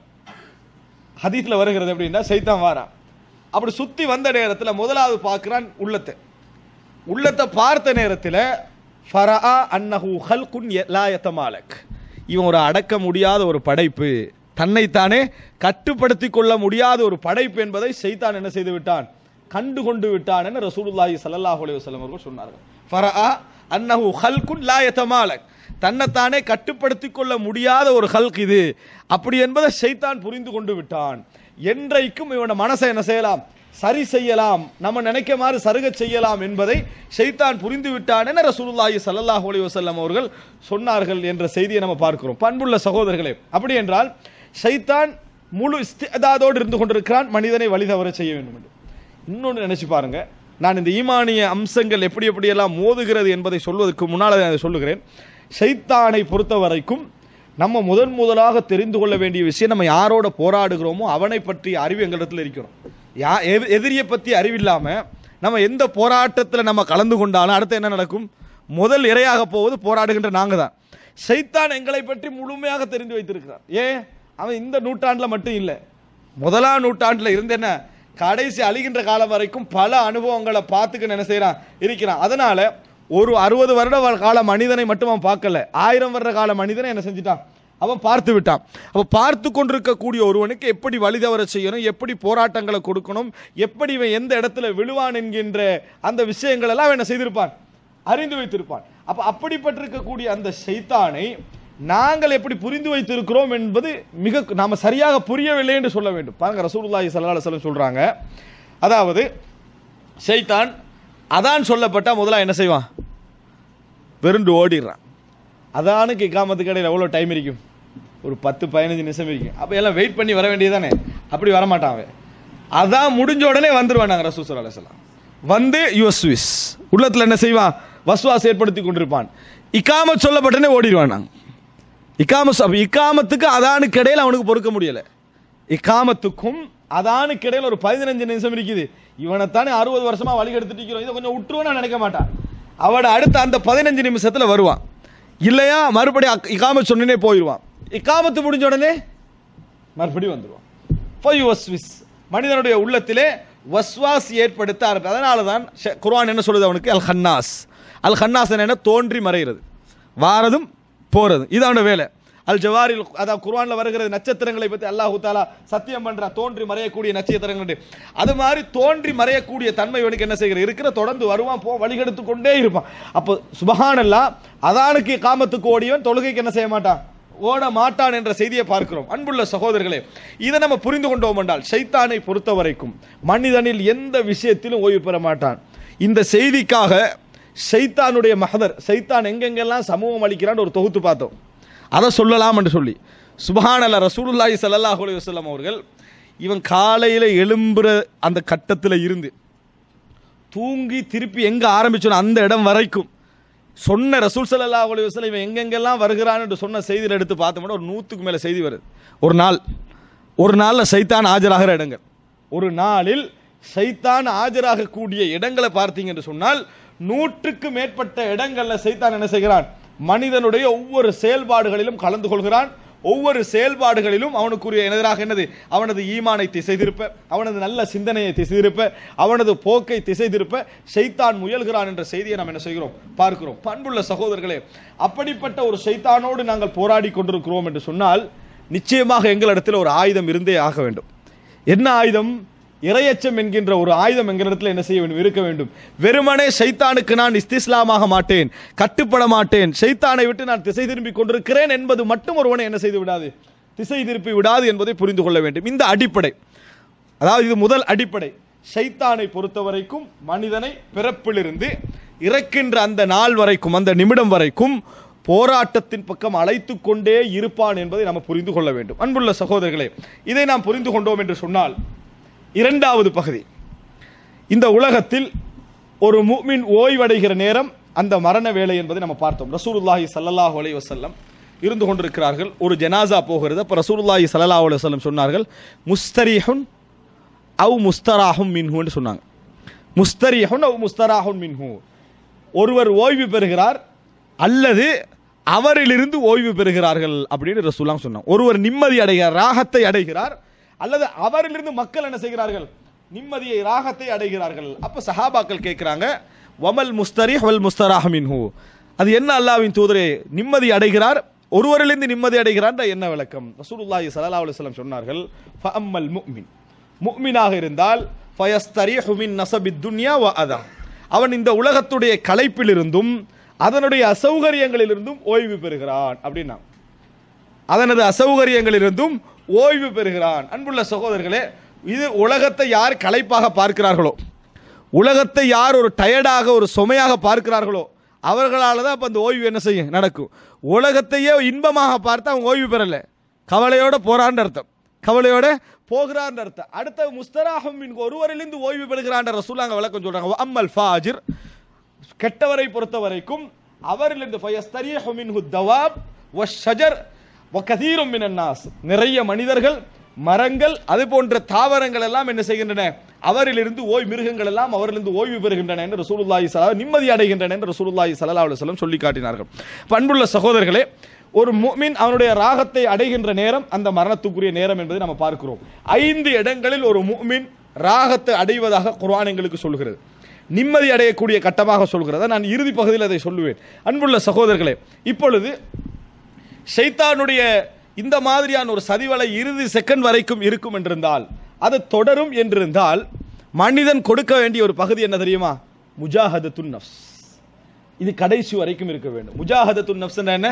ஹதீஸ்ல வருகிறது அப்படின்னா ஷைத்தான் வாரான் அப்படி சுத்தி வந்த நேரத்தில் முதலாவது பார்க்கிறான் உள்ளத்தை உள்ளத்தை பார்த்த நேரத்தில் ஃபரா அன்னஹு ஹல்குன் ய- லா யத்தமாலக் இவன் ஒரு அடக்க முடியாத ஒரு படைப்பு தன்னைத்தானே கட்டுப்படுத்தி கொள்ள முடியாத ஒரு படைப்பு என்பதை செய்தான் என்ன செய்து விட்டான் கண்டு கொண்டு விட்டான் என ரசூலுல்லாஹி ஸல்லல்லாஹு அலைஹி வஸல்லம் அவர்கள் சொன்னார்கள் ஃபரா அன்னஹு ஹல்குன் லா யத்தமாலக் தன்னைத்தானே கட்டுப்படுத்தி கொள்ள முடியாத ஒரு ஹல்க் இது அப்படி என்பதை ஷைத்தான் புரிந்து கொண்டு விட்டான் என்றைக்கும் இவன மனசை என்ன செய்யலாம் சரி செய்யலாம் நம்ம நினைக்க மாதிரி சருகச் செய்யலாம் என்பதை ஷைத்தான் புரிந்து விட்டான் என ரசூலுல்லாஹி ஸல்லல்லாஹு அலைஹி வஸல்லம் அவர்கள் சொன்னார்கள் என்ற செய்தியை நம்ம பார்க்கிறோம் பண்புள்ள சகோதரர்களே அப்படி என்றால் ஷைத்தான் முழு இஸ்திதாதோடு இருந்து கொண்டிருக்கிறான் மனிதனை வழி தவற செய்ய வேண்டும் என்று இன்னொன்று நினைச்சு பாருங்க நான் இந்த ஈமானிய அம்சங்கள் எப்படி எப்படியெல்லாம் மோதுகிறது என்பதை சொல்வதற்கு முன்னால் நான் அதை சொல்லுகிறேன் ஷைத்தானை பொறுத்த வரைக்கும் நம்ம முதன் முதலாக தெரிந்து கொள்ள வேண்டிய விஷயம் நம்ம யாரோட போராடுகிறோமோ அவனை பற்றிய அறிவு எங்களிடத்தில் இருக்கிறோம் யா எது- எதிரியை பற்றி அறிவில்லாம நம்ம எந்த போராட்டத்தில் நம்ம கலந்து கொண்டாலும் அடுத்து என்ன நடக்கும் முதல் இரையாக போவது போராடுகின்ற நாங்க தான் ஷைத்தான் எங்களை பற்றி முழுமையாக தெரிந்து வைத்திருக்கிறார் ஏன் அவன் இந்த நூற்றாண்டில் மட்டும் இல்லை முதலாம் நூற்றாண்டில் இருந்து என்ன கடைசி அழிகின்ற காலம் வரைக்கும் பல அனுபவங்களை பார்த்துக்க என்ன செய்யறான் இருக்கிறான் அதனால ஒரு அறுபது வருட வ- கால மனிதனை மட்டும் அவன் பார்க்கல ஆயிரம் வருட கால மனிதனை என்ன செஞ்சுட்டான் அவன் பார்த்து விட்டான் அப்போ பார்த்து கொண்டிருக்கக்கூடிய ஒருவனுக்கு எப்படி வழி தவற செய்யணும் எப்படி போராட்டங்களை கொடுக்கணும் எப்படி இவன் எந்த இடத்துல விழுவான் என்கின்ற அந்த விஷயங்கள் எல்லாம் அவன் என்ன செய்திருப்பான் அறிந்து வைத்திருப்பான் அப்ப அப்படிப்பட்டிருக்கக்கூடிய அந்த ஷைத்தானை நாங்கள் எப்படி புரிந்து வைத்திருக்கிறோம் என்பது மிக நாம சரியாக புரியவில்லை என்று சொல்ல வேண்டும் பாருங்க ரசூலுல்லாஹி ஸல்லல்லாஹு அலைஹி வஸல்லம் சொல்றாங்க அதாவது ஷைத்தான் அதான் சொல்லப்பட்டா முதல்ல என்ன செய்வான் வெறுண்டு ஓடிடுறான் அதானுக்கு இக்காமத்துக்கு இடையில எவ்வளோ டைம் இருக்கும் ஒரு பத்து பதினஞ்சு நிமிஷம் இருக்கும் அப்போ எல்லாம் வெயிட் பண்ணி வர வேண்டியதானே அப்படி வரமாட்டான் அவன் அதான் முடிஞ்ச உடனே வந்துருவான் நாங்கள் ரசூசர் அலைசலாம் வந்து யுவர் சுவிஸ் உள்ளத்தில் என்ன செய்வான் வஸ்வாஸ் ஏற்படுத்தி கொண்டிருப்பான் இக்காமத் சொல்லப்பட்டனே ஓடிடுவான் நாங்கள் இக்காம அப்ப இக்காமத்துக்கு அதானுக்கு இடையில அவனுக்கு பொறுக்க முடியல இக்காமத்துக்கும் அதானுக்கு இடையில ஒரு பதினஞ்சு நிமிஷம் இருக்குது இவனைத்தானே அறுபது வருஷமா வழி எடுத்துட்டு இருக்கிறோம் இதை கொஞ்சம் விட்டுருவோன்னு நினைக்க மாட்டான் அவட அடுத்த அந்த பதினஞ்சு நிமிஷத்துல வருவான் இல்லையா மறுபடியும் அக்- இக்காமத் சொன்னே போயிடுவான் இக்காமத்து முடிஞ்ச உடனே மறுபடியும் வந்துடுவான் ஃபைவ் வஸ்விஸ் மனிதனுடைய உள்ளத்திலே வஸ்வாஸ் ஏற்படுத்த ஆரம்பி அதனால தான் ஷ- குர்ஆன் என்ன சொல்லுது அவனுக்கு அல் ஹன்னாஸ் அல் ஹன்னாஸ் என்ன தோன்றி மறைகிறது வாரதும் போறது இது அவனோட வேலை அல் ஜவாரில் அதாவது குர்ஆன்ல வருகிறது நட்சத்திரங்களை பற்றி அல்லாஹு தாலா சத்தியம் பண்றா தோன்றி மறையக்கூடிய நட்சத்திரங்கள் அது மாதிரி தோன்றி மறையக்கூடிய தன்மை இவனுக்கு என்ன செய்கிறது இருக்கிற தொடர்ந்து வருவான் போ வழிகெடுத்து கொண்டே இருப்பான் அப்போ சுபஹானல்லா அதானுக்கு காமத்துக்கு ஓடியவன் தொழுகைக்கு என்ன செய்ய மாட்டான் ஓட மாட்டான் என்ற செய்தியை பார்க்கிறோம் அன்புள்ள சகோதரர்களே இதை நம்ம புரிந்து கொண்டோம் என்றால் ஷைத்தானை பொறுத்த வரைக்கும் மனிதனில் எந்த விஷயத்திலும் ஓய்வு பெற மாட்டான் இந்த செய்திக்காக ஷைத்தானுடைய மகதர் ஷைத்தான் எங்கெங்கெல்லாம் சமூகம் அளிக்கிறான்னு ஒரு தொகுத்து பார்த்தோம் அதை சொல்லலாம் என்று சொல்லி சுபஹானல்ல ரசூலுல்லாஹி ஸல்லல்லாஹு அலைஹி வஸல்லம் அவர்கள் இவன் காலையில் எழும்புற அந்த கட்டத்தில் இருந்து தூங்கி திருப்பி எங்க ஆரம்பிச்சோம் அந்த இடம் வரைக்கும் சொன்ன ரசூல் ஸல்லல்லாஹு அலைஹி வஸல்லம் இவன் எங்கெங்கெல்லாம் வருகிறான் என்று சொன்ன செய்தியில் எடுத்து பார்த்தோம்னா ஒரு நூற்றுக்கு மேலே செய்தி வருது ஒரு நாள் ஒரு நாளில் சைத்தான் ஆஜராகிற இடங்கள் ஒரு நாளில் சைத்தான் ஆஜராகக்கூடிய இடங்களை பார்த்தீங்க என்று சொன்னால் நூற்றுக்கு மேற்பட்ட இடங்கள்ல சைத்தான் என்ன செய்கிறான் மனிதனுடைய ஒவ்வொரு செயல்பாடுகளிலும் கலந்து கொள்கிறான் ஒவ்வொரு செயல்பாடுகளிலும் அவனுக்குரிய எதிராக என்னது அவனது ஈமானை திசை திருப்ப அவனது நல்ல சிந்தனையை திசை திருப்ப அவனது போக்கை திசை திருப்ப ஷைத்தான் முயல்கிறான் என்ற செய்தியை நாம் என்ன செய்கிறோம் பார்க்கிறோம் பண்புள்ள சகோதரர்களே அப்படிப்பட்ட ஒரு ஷைத்தானோடு நாங்கள் போராடி கொண்டிருக்கிறோம் என்று சொன்னால் நிச்சயமாக எங்களிடத்தில் ஒரு ஆயுதம் இருந்தே ஆக வேண்டும் என்ன ஆயுதம் இரையச்சம் என்கின்ற ஒரு ஆயுதம் எங்களிடத்தில் என்ன செய்ய வேண்டும் இருக்க வேண்டும் வெறுமனே ஷைத்தானுக்கு நான் இஸ்திஸ்லாமாக மாட்டேன் கட்டுப்பட மாட்டேன் ஷைத்தானை விட்டு நான் திசை திரும்பி கொண்டிருக்கிறேன் என்பது மட்டும் ஒருவனை என்ன செய்து விடாது திசை திருப்பி விடாது என்பதை புரிந்து கொள்ள வேண்டும் இந்த அடிப்படை அதாவது இது முதல் அடிப்படை ஷைத்தானை பொறுத்தவரைக்கும் மனிதனை பிறப்பிலிருந்து இறக்கின்ற அந்த நாள் வரைக்கும் அந்த நிமிடம் வரைக்கும் போராட்டத்தின் பக்கம் அழைத்து கொண்டே இருப்பான் என்பதை நாம் புரிந்து கொள்ள வேண்டும் அன்புள்ள சகோதரர்களே இதை நாம் புரிந்து கொண்டோம் என்று சொன்னால் இரண்டாவது பகுதி இந்த உலகத்தில் ஒரு முஃமின் ஓய்வடைகிற நேரம் அந்த மரண வேலை என்பதை நம்ம பார்த்தோம் ரசூலுல்லாஹி ஸல்லல்லாஹு அலைஹி வஸல்லம் இருந்து கொண்டிருக்கிறார்கள் ஒரு ஜனாசா போகிறது அப்போ ரசூலுல்லாஹி ஸல்லல்லாஹு அலைஹி வஸல்லம் சொன்னார்கள் முஸ்தரிஹுன் அவ் முஸ்தராஹும் மின்ஹுன்னு சொன்னாங்க முஸ்தரிஹுன் அவ் முஸ்தராஹுன் மின்ஹு ஒருவர் ஓய்வு பெறுகிறார் அல்லது அவரிலிருந்து ஓய்வு பெறுகிறார்கள் அப்படின்னு ரசூலாம் சொன்னாங்க ஒருவர் நிம்மதி அடைகிறார் ராகத்தை அடைகிறார் அல்லது அவரிலிருந்து மக்கள் என்ன செய்கிறார்கள் நிம்மதியை ராகத்தை அடைகிறார்கள் அப்ப சஹாபாக்கள் கேட்கிறாங்க வமல் முஸ்தரி வல் முஸ்தராஹ் மின்ஹு அது என்ன அல்லாஹ்வின் தூதரே நிம்மதி அடைகிறார் ஒருவரிலிருந்து நிம்மதி அடைகிறார் என்ன விளக்கம் ரசூலுல்லாஹி ஸல்லல்லாஹு அலைஹி வஸல்லம் சொன்னார்கள் ஃபஅம்மல் முஃமின் முஃமினாக இருந்தால் ஃபயஸ்தரிஹு மின் நஸபித் துன்யா வ அதா அவன் இந்த உலகத்துடைய களைப்பிலிருந்தும் அதனுடைய அசௌகரியங்களிலிருந்தும் ஓய்வு பெறுகிறான் அப்படின்னா அதனது அசௌகரியங்களிலிருந்தும் ஓய்வு பெறுகிறான் அன்புள்ள சகோதரர்களே இது உலகத்தை யார் களைப்பாக பார்க்கிறார்களோ உலகத்தை யார் ஒரு டயர்டாக ஒரு சுமையாக பார்க்கிறார்களோ அவர்களால் தான் அப்போ அந்த ஓய்வு என்ன செய்யும் நடக்கும் உலகத்தையே இன்பமாக பார்த்து அவன் ஓய்வு பெறலை கவலையோட போறான்னு அர்த்தம் கவலையோட போகிறான் அர்த்தம் அடுத்த முஸ்தராஹம் ஒருவரிலிருந்து ஓய்வு பெறுகிறான் ரசூலாங்க விளக்கம் சொல்றாங்க அம்மல் ஃபாஜிர் கெட்டவரை பொறுத்த வரைக்கும் அவரிலிருந்து ஃபயஸ்தரீஹு மின்ஹு தவாப் வஷஜர் வகதீரும் மினன் நாஸ் நிறைய மனிதர்கள் மரங்கள் அது போன்ற தாவரங்கள் எல்லாம் என்ன செய்கின்றன அவரிலிருந்து ஓய் மிருகங்கள் எல்லாம் அவரிலிருந்து ஓய்வு பெறுகின்றன என்று ரசூலுல்லாஹி ஸல்லல்லாஹு நிம்மதி அடைகின்றன என்று ரசூலுல்லாஹி ஸல்லல்லாஹு அலைஹி வஸல்லம் சொல்லி காட்டினார்கள் பண்புள்ள சகோதரர்களே ஒரு முஃமின் அவனுடைய ராகத்தை அடைகின்ற நேரம் அந்த மரணத்துக்குரிய நேரம் என்பதை நம்ம பார்க்கிறோம் ஐந்து இடங்களில் ஒரு முஃமின் ராகத்தை அடைவதாக குர்ஆன் எங்களுக்கு சொல்கிறது நிம்மதி அடையக்கூடிய கட்டமாக சொல்கிறத நான் இறுதி பகுதியில் அதை சொல்லுவேன் அன்புள்ள சகோதரர்களே இப்பொழுது ஷைத்தானுடைய இந்த மாதிரியான ஒரு சதிவலை இறுதி செகண்ட் வரைக்கும் இருக்கும் என்றிருந்தால் அது தொடரும் என்றிருந்தால் மனிதன் கொடுக்க வேண்டிய ஒரு பகுதி என்ன தெரியுமா முஜாஹதத்துன் நஃப்ஸ் இது கடைசி வரைக்கும் இருக்க வேண்டும் முஜாஹதத்துன் நஃப்ஸ் என்ன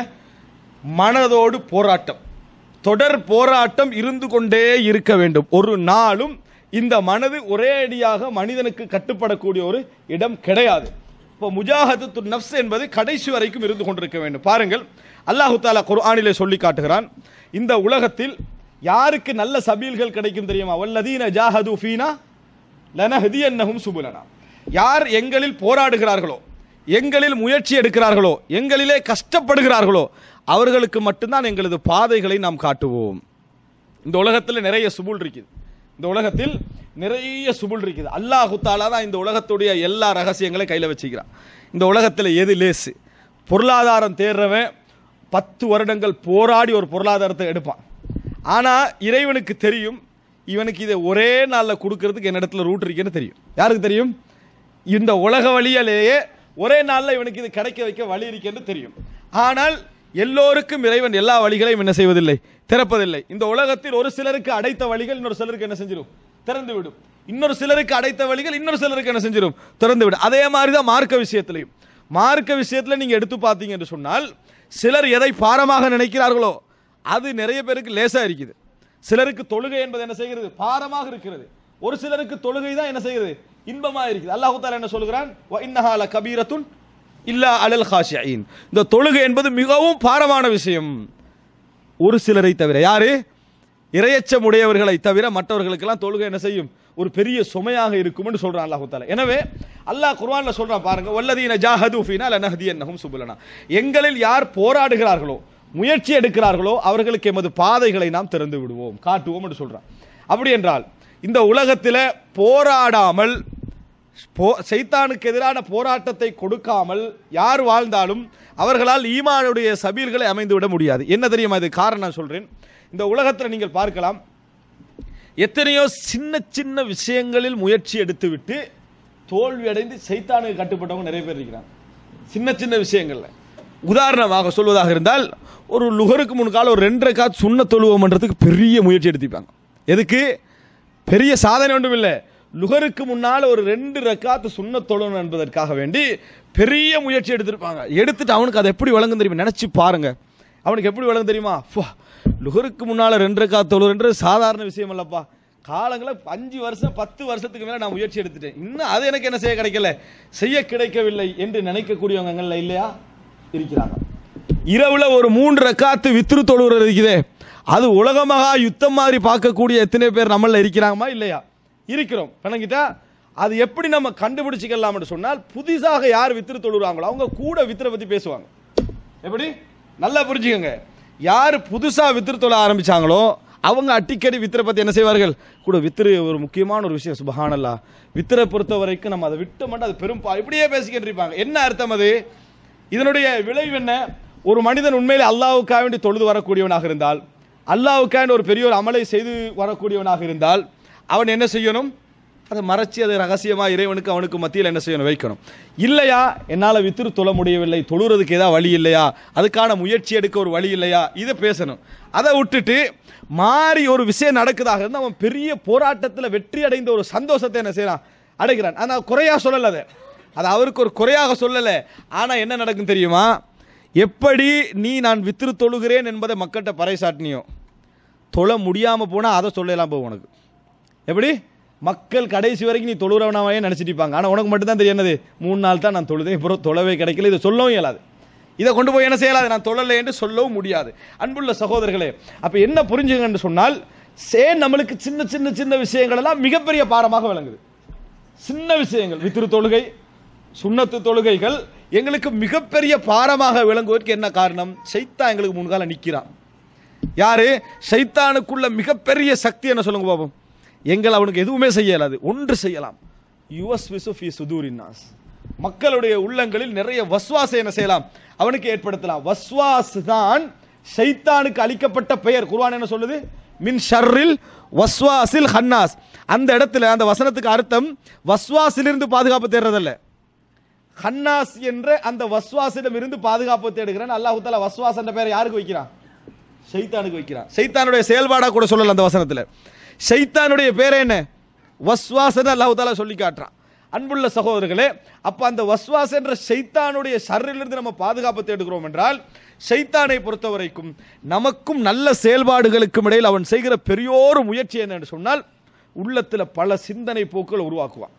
மனதோடு போராட்டம் தொடர் போராட்டம் இருந்து கொண்டே இருக்க வேண்டும் ஒரு நாளும் இந்த மனது ஒரே அடியாக மனிதனுக்கு கட்டுப்படக்கூடிய ஒரு இடம் கிடையாது இப்போ முஜாஹதத்து நஃப்ஸ் என்பது கடைசி வரைக்கும் இருந்து கொண்டிருக்க வேண்டும் பாருங்கள் அல்லாஹு தாலா குர்ஆனிலே சொல்லி காட்டுகிறான் இந்த உலகத்தில் யாருக்கு நல்ல சபீல்கள் கிடைக்கும் தெரியுமா வல்லதீன ஜாஹது ஃபீனா லனஹதியன்னஹும் சுபுலனா யார் எங்களில் போராடுகிறார்களோ எங்களில் முயற்சி எடுக்கிறார்களோ எங்களிலே கஷ்டப்படுகிறார்களோ அவர்களுக்கு மட்டும்தான் எங்களது பாதைகளை நாம் காட்டுவோம் இந்த உலகத்தில் நிறைய சுபுல் இருக்குது இந்த உலகத்தில் நிறைய சுபுல் இருக்குது அல்லாஹு தாலா தான் இந்த உலகத்துடைய எல்லா ரகசியங்களையும் கையில் வச்சுக்கிறான் இந்த உலகத்தில் எது லேசு பொருளாதாரம் தேடுறவன் பத்து வருடங்கள் போராடி ஒரு பொருளாதாரத்தை எடுப்பான் ஆனால் இறைவனுக்கு தெரியும் இவனுக்கு இதை ஒரே நாளில் கொடுக்கறதுக்கு என்னிடத்துல ரூட் இருக்குன்னு தெரியும் யாருக்கு தெரியும் இந்த உலக வழியிலேயே ஒரே நாளில் இவனுக்கு இது கிடைக்க வைக்க வழி இருக்குன்னு தெரியும் ஆனால் எல்லோருக்கும் இறைவன் எல்லா வழிகளையும் என்ன செய்வதில்லை திறப்பதில்லை இந்த உலகத்தில் ஒரு சிலருக்கு அடைத்த வழிகள் இன்னொரு சிலருக்கு என்ன செஞ்சிடும் திறந்து விடும் இன்னொரு சிலருக்கு அடைத்த வழிகள் இன்னொரு சிலருக்கு என்ன செஞ்சிடும் திறந்து விடும் அதே மாதிரி தான் மார்க்க விஷயத்திலையும் மார்க்க விஷயத்தில் நீங்கள் எடுத்து பார்த்தீங்க என்று சொன்னால் சிலர் எதை பாரமாக நினைக்கிறார்களோ அது நிறைய பேருக்கு லேசாக இருக்குது சிலருக்கு தொழுகை என்பது என்ன செய்கிறது பாரமாக இருக்கிறது ஒரு சிலருக்கு தொழுகை தான் என்ன செய்கிறது இன்பமாக இருக்குது அல்லாஹு தாலா என்ன சொல்கிறான் "வ இன்னஹா லகபீரத்துன் இல்லா அலல் ஹாஷியின் இந்த தொழுகை என்பது மிகவும் பாரமான விஷயம் ஒரு சிலரை தவிர யாரு இரையச்சம் உடையவர்களை தவிர மற்றவர்களுக்கெல்லாம் தொழுகை என்ன செய்யும் ஒரு பெரிய சுமையாக இருக்கும்னு சொல்றான் அல்லாஹு தாலா எனவே அல்லாஹ் குர்ஆன்ல சொல்றான் பாருங்க வல்லதீன ஜாஹது ஃபீனா லனஹதியன்னஹும் சுபுலனா எங்களில் யார் போராடுகிறார்களோ முயற்சி எடுக்கிறார்களோ அவர்களுக்கு எமது பாதைகளை நாம் திறந்து விடுவோம் காட்டுவோம் என்று சொல்றான் அப்படி என்றால் இந்த உலகத்தில் போராடாமல் போ சைத்தானுக்கு எதிரான போராட்டத்தை கொடுக்காமல் யார் வாழ்ந்தாலும் அவர்களால் ஈமானுடைய சபீல்களை அமைந்து விட முடியாது என்ன தெரியுமா இது காரணம் நான் சொல்றேன் இந்த உலகத்தில் நீங்கள் பார்க்கலாம் எத்தனையோ சின்ன சின்ன விஷயங்களில் முயற்சி எடுத்துவிட்டு தோல்வி அடைந்து சைத்தானுக்கு கட்டுப்பட்டவங்க நிறைய பேர் இருக்கிறாங்க சின்ன சின்ன விஷயங்கள்ல உதாரணமாக சொல்வதாக இருந்தால் ஒரு லுகருக்கு முன்கால ஒரு ரெண்டரை காத்து சுண்ண தொழுவோம்ன்றதுக்கு பெரிய முயற்சி எடுத்துப்பாங்க எதுக்கு பெரிய சாதனை ஒன்றும் இல்லை லுகருக்கு முன்னால் ஒரு ரெண்டு ரக்காத்து சுண்ண தொழணும் என்பதற்காக வேண்டி பெரிய முயற்சி எடுத்திருப்பாங்க எடுத்துட்டு அவனுக்கு அது எப்படி வழங்கும் தெரியுமா நினச்சி பாருங்க அவனுக்கு எப்படி வழங்கும் தெரியுமா ஃபா, லுகருக்கு முன்னால் ரெண்டு ரக்காத்து தொழுன்றது சாதாரண விஷயம் இல்லப்பா காலங்களில் அஞ்சு வருஷம் பத்து வருஷத்துக்கு மேலே நான் முயற்சி எடுத்துட்டேன் இன்னும் அது எனக்கு என்ன செய்ய கிடைக்கல செய்ய கிடைக்கவில்லை என்று நினைக்கக்கூடியவங்கள்ல இல்லையா இருக்கிறாங்க இரவுல ஒரு மூன்று ரக்காத்து வித்ரு தொழுகிறது இருக்குதே அது உலகமகா யுத்தம் மாதிரி பார்க்கக்கூடிய எத்தனை பேர் நம்மள இருக்கிறாங்கமா இல்லையா இருக்கிறோம் கணக்கிட்டா அது எப்படி நம்ம கண்டுபிடிச்சிக்கலாம்னு சொன்னால் புதிதாக யார் வித்திரு தொழுறாங்களோ அவங்க கூட வித்திரை பத்தி பேசுவாங்க எப்படி நல்லா புரிஞ்சுக்கோங்க யார் புதுசா வித்திரு தொழ ஆரம்பிச்சாங்களோ அவங்க அடிக்கடி வித்திரை பத்தி என்ன செய்வார்கள் கூட வித்திரு ஒரு முக்கியமான ஒரு விஷயம் சுபஹானல்லா வித்திரை பொறுத்த வரைக்கும் நம்ம அதை விட்ட மாட்டோம் அது பெரும் பா- இப்படியே பேசிக்கிட்டு இருப்பாங்க என்ன அர்த்தம் அது இதனுடைய விளைவு என்ன ஒரு மனிதன் உண்மையில் அல்லாவுக்காக வேண்டி தொழுது வரக்கூடியவனாக இருந்தால் அல்லாவுக்காக ஒரு பெரிய ஒரு அமலை செய்து வரக்கூடியவனாக இருந்தால் அவன் என்ன செய்யணும் அதை மறைச்சி அதை ரகசியமா இறைவனுக்கு அவனுக்கு மத்தியில் என்ன செய்யணும் வைக்கணும் இல்லையா என்னால் வித்திரு தொழ முடியவில்லை தொழுறதுக்கு ஏதாவது வழி இல்லையா அதுக்கான முயற்சி எடுக்க ஒரு வழி இல்லையா இதை பேசணும் அதை விட்டுட்டு மாறி ஒரு விஷயம் நடக்குதாக இருந்தால் அவன் பெரிய போராட்டத்தில் வெற்றி அடைந்த ஒரு சந்தோஷத்தை என்ன செய்யறான் அடைகிறான் ஆனால் குறையா சொல்லலை அதை அது அவருக்கு ஒரு குறையாக சொல்லலை ஆனால் என்ன நடக்கும் தெரியுமா எப்படி நீ நான் வித்திரு தொழுகிறேன் என்பதை மக்கள்கிட்ட பறைசாட்டினியோ தொழ முடியாமல் போனால் அதை சொல்லலாம் போகும் உனக்கு எப்படி மக்கள் கடைசி வரைக்கும் நீ தொழுறவனாவே நினச்சிட்டு இருப்பாங்க ஆனால் உனக்கு மட்டும் தான் தெரியும் என்னது மூணு நாள் தான் நான் தொழுதேன் இப்போ தொழவே கிடைக்கல இதை சொல்லவும் இயலாது இதை கொண்டு போய் என்ன செய்யலாது நான் தொழலை என்று சொல்லவும் முடியாது அன்புள்ள சகோதரர்களே அப்போ என்ன புரிஞ்சுங்கன்னு சொன்னால் சே நம்மளுக்கு சின்ன சின்ன சின்ன விஷயங்கள் எல்லாம் மிகப்பெரிய பாரமாக விளங்குது சின்ன விஷயங்கள் வித்திரு தொழுகை சுண்ணத்து தொழுகைகள் எங்களுக்கு மிகப்பெரிய பாரமாக விளங்குவதற்கு என்ன காரணம் சைத்தா எங்களுக்கு முன்கால நிற்கிறான் யாரு சைத்தானுக்குள்ள மிகப்பெரிய சக்தி என்ன சொல்லுங்க பாப்போம் எங்கள் அவனுக்கு எதுவுமே செய்யலாது ஒன்று செய்யலாம் யுவஸ் விசுஃபி சுதூரின்னாஸ் மக்களுடைய உள்ளங்களில் நிறைய வஸ்வாசை என்ன செய்யலாம் அவனுக்கு ஏற்படுத்தலாம் வஸ்வாஸ் தான் ஷைத்தானுக்கு அளிக்கப்பட்ட பெயர் குர்ஆன் என்ன சொல்லுது மின் ஷர்ரில் வஸ்வாசில் ஹன்னாஸ் அந்த இடத்துல அந்த வசனத்துக்கு அர்த்தம் வஸ்வாசிலிருந்து பாதுகாப்பு தேடுறதல்ல ஹன்னாஸ் என்ற அந்த வஸ்வாசிடம் இருந்து பாதுகாப்பு தேடுகிறேன் அல்லாஹு தாலா வஸ்வாஸ் என்ற பெயரை யாருக்கு வைக்கிறான் ஷைத்தானுக்கு வைக்கிறான் ஷைத்தானுடைய செயல்பாடா கூட சொல்லல அந்த வசனத்துல ஷைத்தானுடைய பேர் என்ன வஸ்வாசன்னு அல்லாஹ் தாலா சொல்லி காட்டுறான் அன்புள்ள சகோதரர்களே அப்ப அந்த வஸ்வாஸ் என்ற ஷைத்தானுடைய ஷர்ரிலிருந்து நம்ம பாதுகாப்பு தேடுகிறோம் என்றால் ஷைத்தானை பொறுத்த வரைக்கும் நமக்கும் நல்ல செயல்பாடுகளுக்கும் இடையில் அவன் செய்கிற பெரியோரு முயற்சி என்னன்னு சொன்னால் உள்ளத்துல பல சிந்தனை போக்குகள் உருவாக்குவான்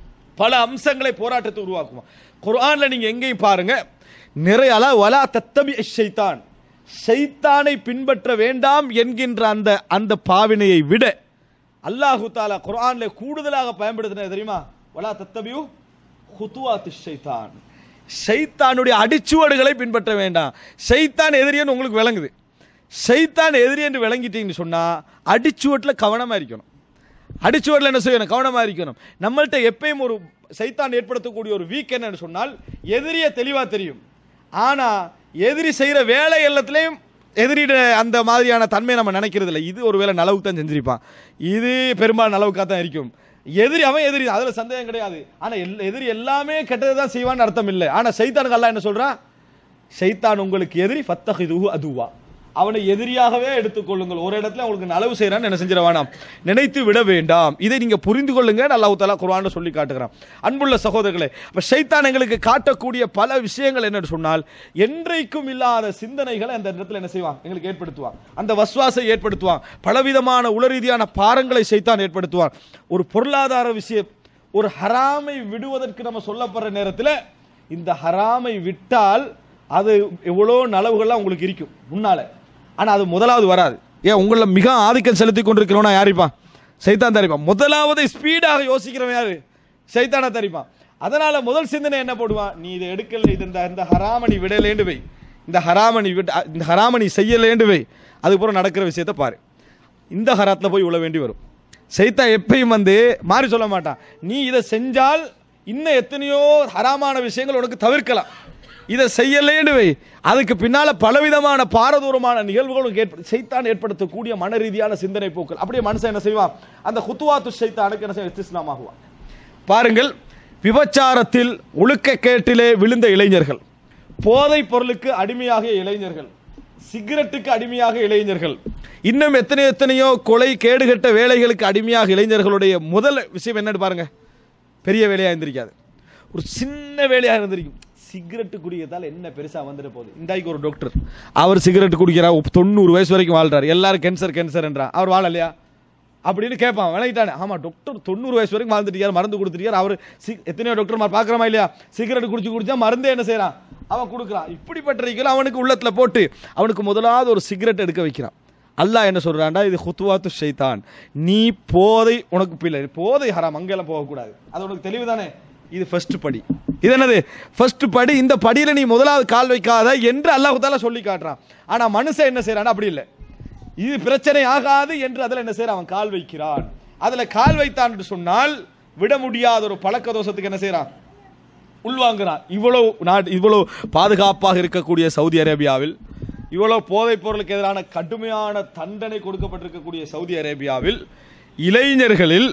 பல அம்சங்களை போராட்டத்தை உருவாக்குவான் குர்ஆன்ல நீங்க எங்கேயும் பாருங்க நிறைய அலா வலா தத்தபி ஷைத்தான் ஷைத்தானை பின்பற்ற வேண்டாம் என்கின்ற அந்த அந்த பாவினையை விட அல்லாஹு தாலா குர்ஆன்ல கூடுதலாக பயன்படுத்தினது தெரியுமா வலா தத்தபியு ஹுத்துவாத்து ஷைத்தான் ஷைத்தானுடைய அடிச்சுவடுகளை பின்பற்ற வேண்டாம் ஷைத்தான் எதிரியன்னு உங்களுக்கு விளங்குது ஷைத்தான் எதிரி என்று விளங்கிட்டீங்கன்னு சொன்னா அடிச்சுவட்டில் கவனமா இருக்கணும் அடிச்சுவரில் என்ன செய்யணும் கவனமா இருக்கணும் நம்மள்ட்ட எப்பயும் ஒரு சைத்தான் ஏற்படுத்தக்கூடிய ஒரு வீக் என்னன்னு சொன்னால் எதிரிய தெளிவா தெரியும் ஆனா எதிரி செய்யற வேலை எல்லாத்துலயும் எதிரிட அந்த மாதிரியான தன்மை நம்ம நினைக்கிறது இல்லை இது ஒரு வேலை நலவுக்கு தான் செஞ்சிருப்பான் இது பெரும்பாலும் நலவுக்காக தான் இருக்கும் எதிரி அவன் எதிரி அதுல சந்தேகம் கிடையாது ஆனா எல்- எதிரி எல்லாமே கெட்டதை தான் செய்வான்னு அர்த்தம் இல்லை ஆனா சைத்தானுக்கு அல்லாஹ் என்ன சொல்றான் ஷைத்தான் உங்களுக்கு எதிரி ஃபத்தஹிதுஹு அதுவா அவனை எதிரியாகவே எடுத்துக்கொள்ளுங்கள் ஒரு இடத்துல உங்களுக்கு நலவு செய்யறான்னு என்ன செஞ்சிட வேணாம் நினைத்து விட வேண்டாம் இதை நீங்க புரிந்து கொள்ளுங்க அல்லாஹ் தஆலா குர்ஆன்ல சொல்லி காட்டுகிறான் அன்புள்ள சகோதரர்களே அப்ப ஷைத்தான் எங்களுக்கு காட்டக்கூடிய பல விஷயங்கள் என்னன்னு சொன்னால் என்றைக்கும் இல்லாத சிந்தனைகளை அந்த இடத்துல என்ன செய்வான் எங்களுக்கு ஏற்படுத்துவான் அந்த வஸ்வாசை ஏற்படுத்துவான் பலவிதமான உளரீதியான பாரங்களை ஷைத்தான் ஏற்படுத்துவான் ஒரு பொருளாதார விஷயம் ஒரு ஹராமை விடுவதற்கு நம்ம சொல்லப்படுற நேரத்தில் இந்த ஹராமை விட்டால் அது எவ்வளோ நலவுகள்லாம் உங்களுக்கு இருக்கும் முன்னால ஆனா அது முதலாவது வராது ஏன் உங்கள மிக ஆதிக்கம் செலுத்தி கொண்டிருக்கிறவனா யாரிப்பான் சைத்தான் தரிப்பான் முதலாவது ஸ்பீடாக யோசிக்கிறவன் யாரு சைத்தானா தரிப்பான் அதனால முதல் சிந்தனை என்ன போடுவான் நீ இதை எடுக்கல இது இந்த இந்த ஹராமணி விடலேண்டு வை இந்த ஹராமணி விட்டு இந்த ஹராமணி செய்யலேண்டு வை அதுக்கப்புறம் நடக்கிற விஷயத்தை பாரு இந்த ஹராத்தில் போய் உள்ள வேண்டி வரும் சைத்தான் எப்பயும் வந்து மாறி சொல்ல மாட்டான் நீ இதை செஞ்சால் இன்னும் எத்தனையோ ஹராமான விஷயங்கள் உனக்கு தவிர்க்கலாம் இதை செய்யலேன்னு வை அதுக்கு பின்னால பலவிதமான பாரதூரமான நிகழ்வுகளும் ஏற்ப சைத்தான் ஏற்படுத்தக்கூடிய மன ரீதியான சிந்தனை போக்கள் அப்படியே மனுஷன் என்ன செய்வான் அந்த குத்துவாத்து சைத்தானுக்கு என்ன செய்வான் இஸ்லாமாகுவான் பாருங்கள் விபச்சாரத்தில் ஒழுக்கக்கேட்டிலே விழுந்த இளைஞர்கள் போதைப் பொருளுக்கு அடிமையாகிய இளைஞர்கள் சிகரெட்டுக்கு அடிமையாக இளைஞர்கள் இன்னும் எத்தனை எத்தனையோ கொலை கேடுகட்ட வேலைகளுக்கு அடிமையாக இளைஞர்களுடைய முதல் விஷயம் என்னன்னு பாருங்க பெரிய வேலையா இருந்திருக்காது ஒரு சின்ன வேலையா இருந்திருக்கும் சிகரெட்டு குடிக்கிறதால என்ன பெருசா வந்துட போகுது இந்தாய்க்கு ஒரு டாக்டர் அவர் சிகரெட் குடிக்கிறார் தொண்ணூறு வயசு வரைக்கும் வாழ்றாரு எல்லாரும் கேன்சர் கேன்சர் என்றா அவர் வாழலையா அப்படின்னு கேட்பான் விளங்கிட்டானே ஆமா டாக்டர் தொண்ணூறு வயசு வரைக்கும் வாழ்ந்துட்டு மருந்து கொடுத்துருக்கார் அவர் சி- எத்தனையோ டாக்டர் பார்க்குறமா இல்லையா சிகரெட் குடிச்சு குடிச்சா மருந்தே என்ன செய்றான் அவன் கொடுக்குறான் இப்படிப்பட்ட இருக்கிற அவனுக்கு உள்ளத்துல போட்டு அவனுக்கு முதலாவது ஒரு சிகரெட் எடுக்க வைக்கிறான் அல்லாஹ் என்ன சொல்றான்டா இது ஹுத்துவாத்து ஷைத்தான் நீ போதை உனக்கு பிள்ளை போதை ஹராம் அங்கெல்லாம் போகக்கூடாது அது உனக்கு தெளிவு தானே இது ஃபர்ஸ்ட் படி இது என்னது ஃபர்ஸ்ட் படி இந்த படியில நீ முதலாவது கால் வைக்காத என்று அல்லாஹ் தாலா சொல்லி காட்டுறான் ஆனா மனுஷன் என்ன செய்றான் அப்படி இல்லை இது பிரச்சனை ஆகாது என்று அதுல என்ன செய்யறான் அவன் கால் வைக்கிறான் அதுல கால் வைத்தான் என்று சொன்னால் விட முடியாத ஒரு பழக்க தோஷத்துக்கு என்ன செய்றான் உள்வாங்குறான் இவ்வளவு நாடு இவ்வளவு பாதுகாப்பாக இருக்கக்கூடிய சவுதி அரேபியாவில் இவ்வளவு போதைப் பொருளுக்கு எதிரான கடுமையான தண்டனை கொடுக்கப்பட்டிருக்கக்கூடிய சவுதி அரேபியாவில் இளைஞர்களில்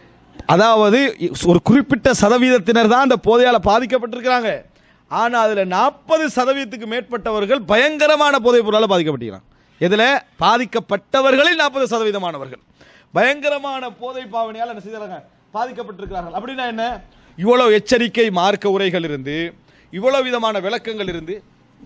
அதாவது ஒரு குறிப்பிட்ட சதவீதத்தினர் தான் அந்த போதையால பாதிக்கப்பட்டிருக்கிறாங்க ஆனா அதுல நாற்பது சதவீதத்துக்கு மேற்பட்டவர்கள் பயங்கரமான போதைப் பொருளால் பாதிக்கப்பட்டிருக்கிறாங்க இதுல பாதிக்கப்பட்டவர்களில் நாற்பது சதவீதமானவர்கள் பயங்கரமான போதை பாவனையால் என்ன செய்தாங்க பாதிக்கப்பட்டிருக்கிறார்கள் அப்படின்னா என்ன இவ்வளவு எச்சரிக்கை மார்க்க உரைகள் இருந்து இவ்வளவு விதமான விளக்கங்கள் இருந்து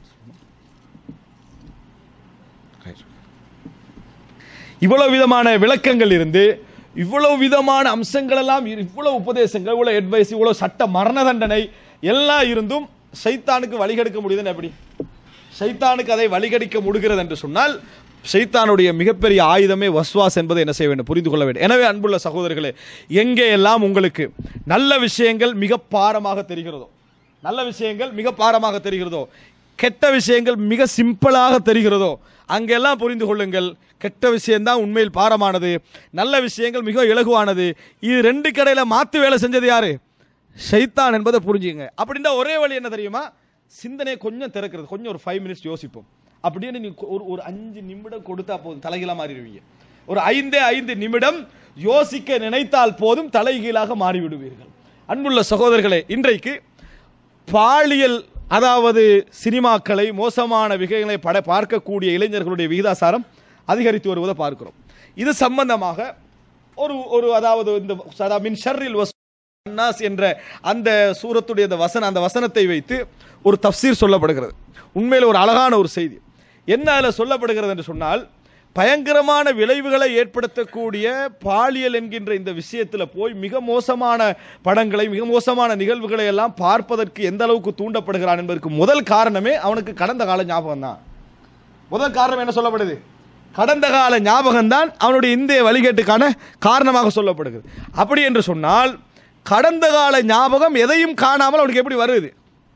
இவ்வளவு விதமான விளக்கங்கள் இருந்து இவ்வளவு விதமான அம்சங்கள் எல்லாம் இரு- இவ்வளவு உபதேசங்கள் இவ்வளவு அட்வைஸ் இவ்வளவு சட்ட மரண தண்டனை எல்லாம் இருந்தும் சைத்தானுக்கு வழிகெடுக்க முடியுதுன்னு எப்படி சைத்தானுக்கு அதை வழிகடிக்க முடிகிறது என்று சொன்னால் சைத்தானுடைய மிகப்பெரிய ஆயுதமே வஸ்வாஸ் என்பதை என்ன செய்ய வேண்டும் புரிந்து கொள்ள வேண்டும் எனவே அன்புள்ள சகோதரர்களே எங்கே எல்லாம் உங்களுக்கு நல்ல விஷயங்கள் மிக பாரமாக தெரிகிறதோ நல்ல விஷயங்கள் மிக பாரமாக தெரிகிறதோ கெட்ட விஷயங்கள் மிக சிம்பிளாக தெரிகிறதோ அங்கெல்லாம் புரிந்து கொள்ளுங்கள் கெட்ட விஷயம்தான் உண்மையில் பாரமானது நல்ல விஷயங்கள் மிக இலகுவானது இது ரெண்டு கடையில மாத்து வேலை செஞ்சது யாரு ஷைத்தான் என்பதை புரிஞ்சுங்க அப்படின்னா ஒரே வழி என்ன தெரியுமா சிந்தனையை கொஞ்சம் திறக்கிறது கொஞ்சம் ஒரு ஃபைவ் மினிட்ஸ் யோசிப்போம் அப்படின்னு நீ ஒரு ஒரு அஞ்சு நிமிடம் கொடுத்தா போதும் தலைகீழா மாறிடுவீங்க ஒரு ஐந்தே ஐந்து நிமிடம் யோசிக்க நினைத்தால் போதும் தலைகீழாக மாறிவிடுவீர்கள் அன்புள்ள சகோதரர்களே இன்றைக்கு பாலியல் அதாவது சினிமாக்களை மோசமான விகைகளை பட பார்க்கக்கூடிய இளைஞர்களுடைய விகிதாசாரம் அதிகரித்து வருவதை பார்க்கிறோம் இது சம்பந்தமாக ஒரு ஒரு அதாவது இந்த சதா மின் ஷர்ரில் வஸ் அன்னாஸ் என்ற அந்த சூரத்துடைய அந்த வசன அந்த வசனத்தை வைத்து ஒரு தஃப்சீர் சொல்லப்படுகிறது உண்மையில் ஒரு அழகான ஒரு செய்தி என்ன அதில் சொல்லப்படுகிறது என்று சொன்னால் பயங்கரமான விளைவுகளை ஏற்படுத்தக்கூடிய பாலியல் என்கின்ற இந்த விஷயத்தில் போய் மிக மோசமான படங்களை மிக மோசமான நிகழ்வுகளை எல்லாம் பார்ப்பதற்கு எந்த அளவுக்கு தூண்டப்படுகிறான் என்பதற்கு முதல் காரணமே அவனுக்கு கடந்த கால ஞாபகம் தான் முதல் காரணம் என்ன சொல்லப்படுது கடந்த கால ஞாபகம்தான் அவனுடைய இந்திய வழிகேட்டுக்கான காரணமாக சொல்லப்படுகிறது அப்படி என்று சொன்னால் கடந்த கால ஞாபகம் எதையும் காணாமல் அவனுக்கு எப்படி வருது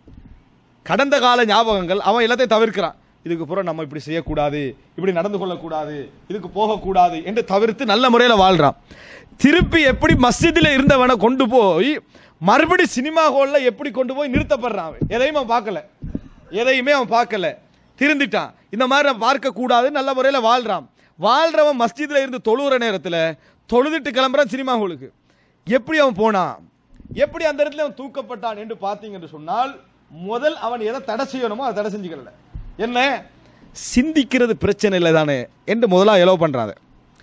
கடந்த கால ஞாபகங்கள் அவன் எல்லாத்தையும் தவிர்க்கிறான் இதுக்கு புறம் நம்ம இப்படி செய்யக்கூடாது இப்படி நடந்து கொள்ளக்கூடாது இதுக்கு போகக்கூடாது என்று தவிர்த்து நல்ல முறையில் வாழ்றான் திருப்பி எப்படி மஸ்ஜிதில் இருந்தவனை கொண்டு போய் மறுபடி சினிமா ஹாலில் எப்படி கொண்டு போய் நிறுத்தப்படுறான் அவன் எதையும் அவன் பார்க்கல எதையுமே அவன் பார்க்கல திருந்திட்டான் இந்த மாதிரி நம்ம பார்க்கக்கூடாது நல்ல முறையில் வாழ்றான் வாழ்றவன் மஸ்ஜிதில் இருந்து தொழுகிற நேரத்தில் தொழுதுட்டு கிளம்புறான் சினிமா ஹாலுக்கு எப்படி அவன் போனான் எப்படி அந்த இடத்துல அவன் தூக்கப்பட்டான் என்று பார்த்தீங்க என்று சொன்னால் முதல் அவன் எதை தடை செய்யணுமோ அதை தடை செஞ்சுக்கல என்ன சிந்திக்கிறது பிரச்சனை இல்லை தானே என்று முதலா எலோ பண்றாங்க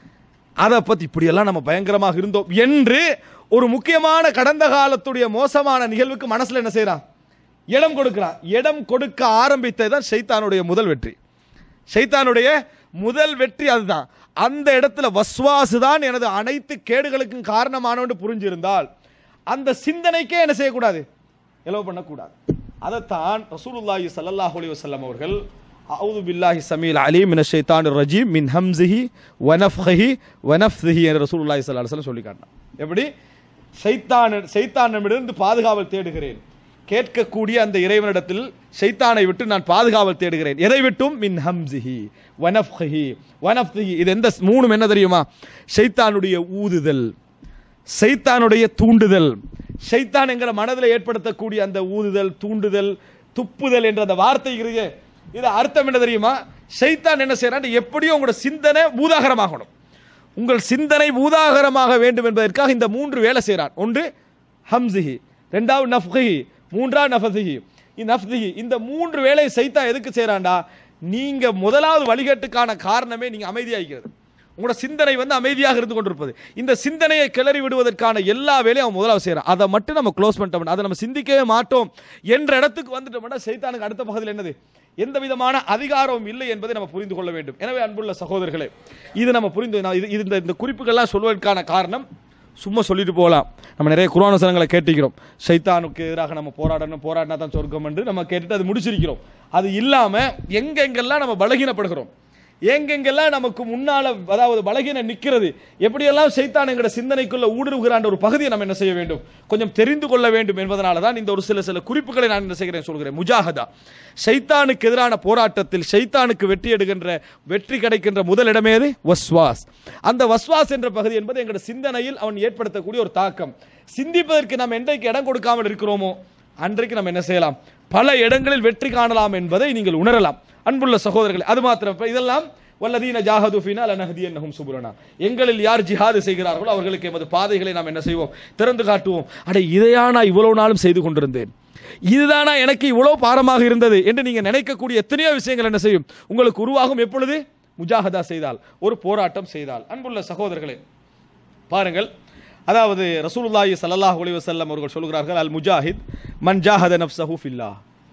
அதை பத்தி இப்படியெல்லாம் நம்ம பயங்கரமாக இருந்தோம் என்று ஒரு முக்கியமான கடந்த காலத்துடைய மோசமான நிகழ்வுக்கு மனசுல என்ன செய்யறான் இடம் கொடுக்கிறான் இடம் கொடுக்க ஆரம்பித்தது தான் ஷைத்தானுடைய முதல் வெற்றி ஷைத்தானுடைய முதல் வெற்றி அதுதான் அந்த இடத்துல வஸ்வாசு தான் எனது அனைத்து கேடுகளுக்கும் காரணமானவன்னு புரிஞ்சிருந்தால் அந்த சிந்தனைக்கே என்ன செய்யக்கூடாது எலோ பண்ணக்கூடாது அதைத்தான் ரசூலுல்லாஹி ஸல்லல்லாஹு அலைஹி வஸல்லம் அவர்கள் அவுது பில்லாஹி சமீல் அலீம் மின ஷைத்தானிர் ரஜீம் மின் ஹம்ஸிஹி வனஃப்ஹி வனஃப்ஸிஹி என்று ரசூலுல்லாஹி ஸல்லல்லாஹு அலைஹி வஸல்லம் சொல்லி காட்டினார் எப்படி ஷைத்தான் ஷைத்தானிடமிருந்து பாதுகாவல் தேடுகிறேன் கேட்கக்கூடிய அந்த இறைவனிடத்தில் ஷைத்தானை விட்டு நான் பாதுகாவல் தேடுகிறேன் எதை விட்டும் மின் ஹம்ஸிஹி வனஃப்ஹி வனஃப்ஸிஹி இது எந்த மூணும் என்ன தெரியுமா ஷைத்தானுடைய ஊதுதல் சைத்தானுடைய தூண்டுதல் ஷைத்தான் என்கிற மனதில் ஏற்படுத்தக்கூடிய அந்த ஊதுதல் தூண்டுதல் துப்புதல் என்ற அந்த வார்த்தை இருக்கு இது அர்த்தம் என்ன தெரியுமா ஷைத்தான் என்ன செய்யறான் எப்படியும் உங்களோட சிந்தனை பூதாகரமாகணும் உங்கள் சிந்தனை பூதாகரமாக வேண்டும் என்பதற்காக இந்த மூன்று வேலை செய்கிறான் ஒன்று ஹம்சிஹி ரெண்டாவது நஃப்ஹி மூன்றாவது நஃபசிஹி நஃப்திஹி இந்த மூன்று வேலையை சைத்தான் எதுக்கு செய்கிறான்டா நீங்க முதலாவது வழிகட்டுக்கான காரணமே நீங்க அமைதியாகிறது உங்களோட சிந்தனை வந்து அமைதியாக இருந்து கொண்டிருப்பது இந்த சிந்தனையை கிளறி விடுவதற்கான எல்லா வேலையும் அவன் முதலாவது செய்யறான் அதை மட்டும் நம்ம க்ளோஸ் பண்ணிட்டோம் அதை நம்ம சிந்திக்கவே மாட்டோம் என்ற இடத்துக்கு வந்துட்டோம்னா சைத்தானுக்கு அடுத்த பகுதியில் என்னது எந்த விதமான அதிகாரமும் இல்லை என்பதை நம்ம புரிந்து கொள்ள வேண்டும் எனவே அன்புள்ள சகோதரர்களே இது நம்ம புரிந்து நான் இது இது இந்த இந்த குறிப்புகள்லாம் சொல்வதற்கான காரணம் சும்மா சொல்லிட்டு போகலாம் நம்ம நிறைய குரான் வசனங்களை கேட்டிக்கிறோம் சைத்தானுக்கு எதிராக நம்ம போராடணும் போராடினா தான் சொர்க்கம் என்று நம்ம கேட்டுட்டு அது முடிச்சிருக்கிறோம் அது இல்லாமல் எங்கெங்கெல்லாம் நம்ம பலகீனப்படுகிறோம் எங்கெங்கெல்லாம் நமக்கு முன்னால அதாவது பலகீனம் நிற்கிறது எப்படியெல்லாம் சைத்தான் எங்கட சிந்தனைக்குள்ள ஊடுருவுகிறான்ற ஒரு பகுதியை நம்ம என்ன செய்ய வேண்டும் கொஞ்சம் தெரிந்து கொள்ள வேண்டும் என்பதனால தான் இந்த ஒரு சில சில குறிப்புகளை நான் என்ன செய்கிறேன் சொல்கிறேன் முஜாஹதா சைத்தானுக்கு எதிரான போராட்டத்தில் சைத்தானுக்கு வெற்றி எடுக்கின்ற வெற்றி கிடைக்கின்ற முதல் இடமே எது வஸ்வாஸ் அந்த வஸ்வாஸ் என்ற பகுதி என்பது எங்களோட சிந்தனையில் அவன் ஏற்படுத்தக்கூடிய ஒரு தாக்கம் சிந்திப்பதற்கு நாம் என்றைக்கு இடம் கொடுக்காமல் இருக்கிறோமோ அன்றைக்கு நம்ம என்ன செய்யலாம் பல இடங்களில் வெற்றி காணலாம் என்பதை நீங்கள் உணரலாம் அன்புள்ள சகோதரர்கள் அது மாத்திரம் இப்ப இதெல்லாம் வல்லதீன ஜாஹது ஃபீனா லனஹதி என்னஹும் சுபுலனா எங்களில் யார் ஜிஹாது செய்கிறார்களோ அவர்களுக்கு எமது பாதைகளை நாம் என்ன செய்வோம் திறந்து காட்டுவோம் அட இதையா நான் இவ்வளவு நாளும் செய்து கொண்டிருந்தேன் இதுதானா எனக்கு இவ்வளவு பாரமாக இருந்தது என்று நீங்க நினைக்கக்கூடிய எத்தனையோ விஷயங்கள் என்ன செய்யும் உங்களுக்கு உருவாகும் எப்பொழுது முஜாஹதா செய்தால் ஒரு போராட்டம் செய்தால் அன்புள்ள சகோதரர்களே பாருங்கள் அதாவது ரசூலுல்லாஹி ஸல்லல்லாஹு அலைஹி வஸல்லம் அவர்கள் சொல்கிறார்கள் அல் முஜாஹித் மன் ஜாஹத நஃப்ஸஹு ஃபில்லாஹ்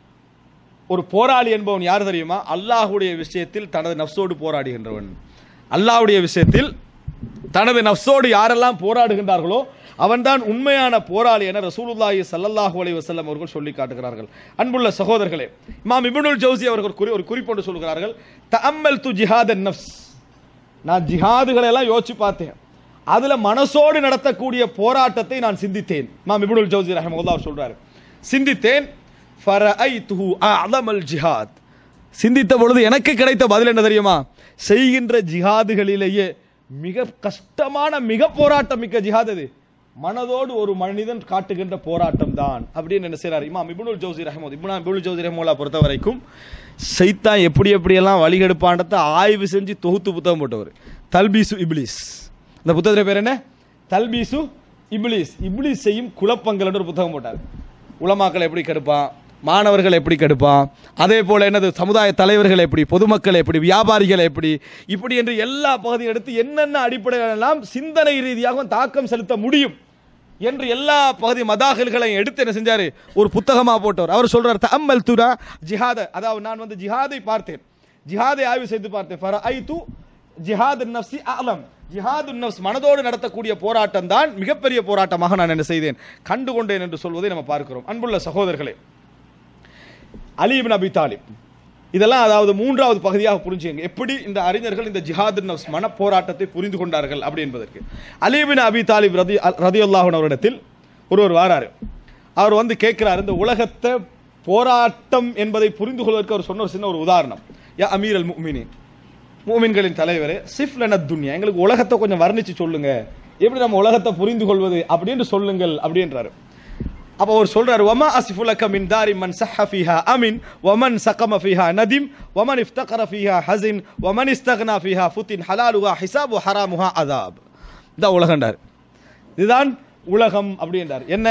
ஒரு போராளி என்பவன் யார் தெரியுமா அல்லாஹ்வுடைய விஷயத்தில் தனது நஃப்ஸோடு போராடுகின்றவன் அல்லாஹ்வுடைய விஷயத்தில் தனது நஃப்ஸோடு யாரெல்லாம் போராடுகின்றார்களோ அவன்தான் உண்மையான போராளி என ரசூலுல்லாஹி ஸல்லல்லாஹு அலைஹி வஸல்லம் அவர்கள் சொல்லி காட்டுகிறார்கள் அன்புள்ள சகோதரர்களே இமாம் இப்னுல் ஜௌசி அவர்கள் குறி ஒரு குறிப்பொன்று சொல்கிறார்கள் தஅம்மல் து ஜிஹாதன் நஃப்ஸ் நான் ஜிஹாதுகளை எல்லாம் யோசிச்சு பார்த்தேன் அதுல மனசோடு நடத்தக்கூடிய போராட்டத்தை நான் சிந்தித்தேன் இமாம் இப்னுல் ஜௌசி ரஹ்மத்துல்லாஹ் அவர் சொல்றாரு சிந்தித்தேன் ஃபரஐதுஹு அஅலமல் ஜிஹாத் சிந்தித்த பொழுது எனக்கு கிடைத்த பதில் என்ன தெரியுமா செய்கின்ற ஜிஹாதுகளிலேயே மிக கஷ்டமான மிக போராட்டம் மிக்க ஜிஹாத் அது மனதோடு ஒரு மனிதன் காட்டுகின்ற போராட்டம் தான் அப்படின்னு என்ன செய்றார் இமாம் இப்னுல் ஜௌசி ரஹமது இப்னா இப்னுல் ஜௌசி ரஹமுல்லா பொறுத்த வரைக்கும் சைத்தான் எப்படி எப்படியெல்லாம் வழிகெடுப்பான்றதை ஆய்வு செஞ்சு தொகுத்து புத்தகம் போட்டவர் தல்பீசு இப்லீஸ் இந்த புத்தகத்தில் பேர் என்ன தல்பீசு இப்லீஸ் இப்லீஸ் செய்யும் குழப்பங்கள் ஒரு புத்தகம் போட்டார் உலமாக்கள் எப்படி கெடுப்பான் மாணவர்கள் எப்படி கெடுப்பான் அதே போல் என்னது சமுதாய தலைவர்கள் எப்படி பொதுமக்கள் எப்படி வியாபாரிகள் எப்படி இப்படி என்று எல்லா பகுதியும் எடுத்து என்னென்ன அடிப்படைகளெல்லாம் சிந்தனை ரீதியாக தாக்கம் செலுத்த முடியும் என்று எல்லா பகுதி மதாகல்களையும் எடுத்து என்ன செஞ்சாரு ஒரு புத்தகமாக போட்டவர் அவர் சொல்றார் தம்மல் துரா ஜிஹாத அதாவது நான் வந்து ஜிஹாதை பார்த்தேன் ஜிஹாதை ஆய்வு செய்து பார்த்தேன் ஃபர ஐ து ஜிஹாத் நப்சி அலம் ஜிஹாது நப்ஸ் மனதோடு நடத்தக்கூடிய போராட்டம் தான் மிகப்பெரிய போராட்டமாக நான் என்ன செய்தேன் கண்டுகொண்டேன் என்று சொல்வதை நம்ம பார்க்கிறோம் அன்புள்ள சகோதரர்களே அலி இப்னு அபி தாலிப் இதெல்லாம் அதாவது மூன்றாவது பகுதியாக புரிஞ்சுங்க எப்படி இந்த அறிஞர்கள் இந்த ஜிஹாது நப்ஸ் மன போராட்டத்தை புரிந்து கொண்டார்கள் அப்படி என்பதற்கு அலி இப்னு அபி தாலிப் ரதி ரதியுல்லாஹன் அவரிடத்தில் ஒருவர் வாராரு அவர் வந்து கேட்கிறார் இந்த உலகத்தை போராட்டம் என்பதை புரிந்து கொள்வதற்கு அவர் சொன்ன ஒரு சின்ன ஒரு உதாரணம் யா அமீர் அல் முமினின் மூமின்களின் தலைவரே சிஃப்லன துன்யா எங்களுக்கு உலகத்தை கொஞ்சம் வர்ணிச்சு சொல்லுங்க எப்படி நம்ம உலகத்தை புரிந்து கொள்வது அப்படின்னு சொல்லுங்கள் அப்படின்றாரு அப்போ அவர் சொல்றாரு வமா அசிஃபுலக மின் தாரி மன் சஹ ஃபீஹா அமின் வமன் சகம ஃபீஹா நதிம் வமன் இஃப்தகர ஃபீஹா ஹசின் வமன் இஸ்தக்னா ஃபீஹா ஃபுத்தின் ஹலாலுஹா ஹிசாபு ஹராமுஹா அதாப் இதான் உலகண்டார் இதுதான் உலகம் அப்படின்றார் என்ன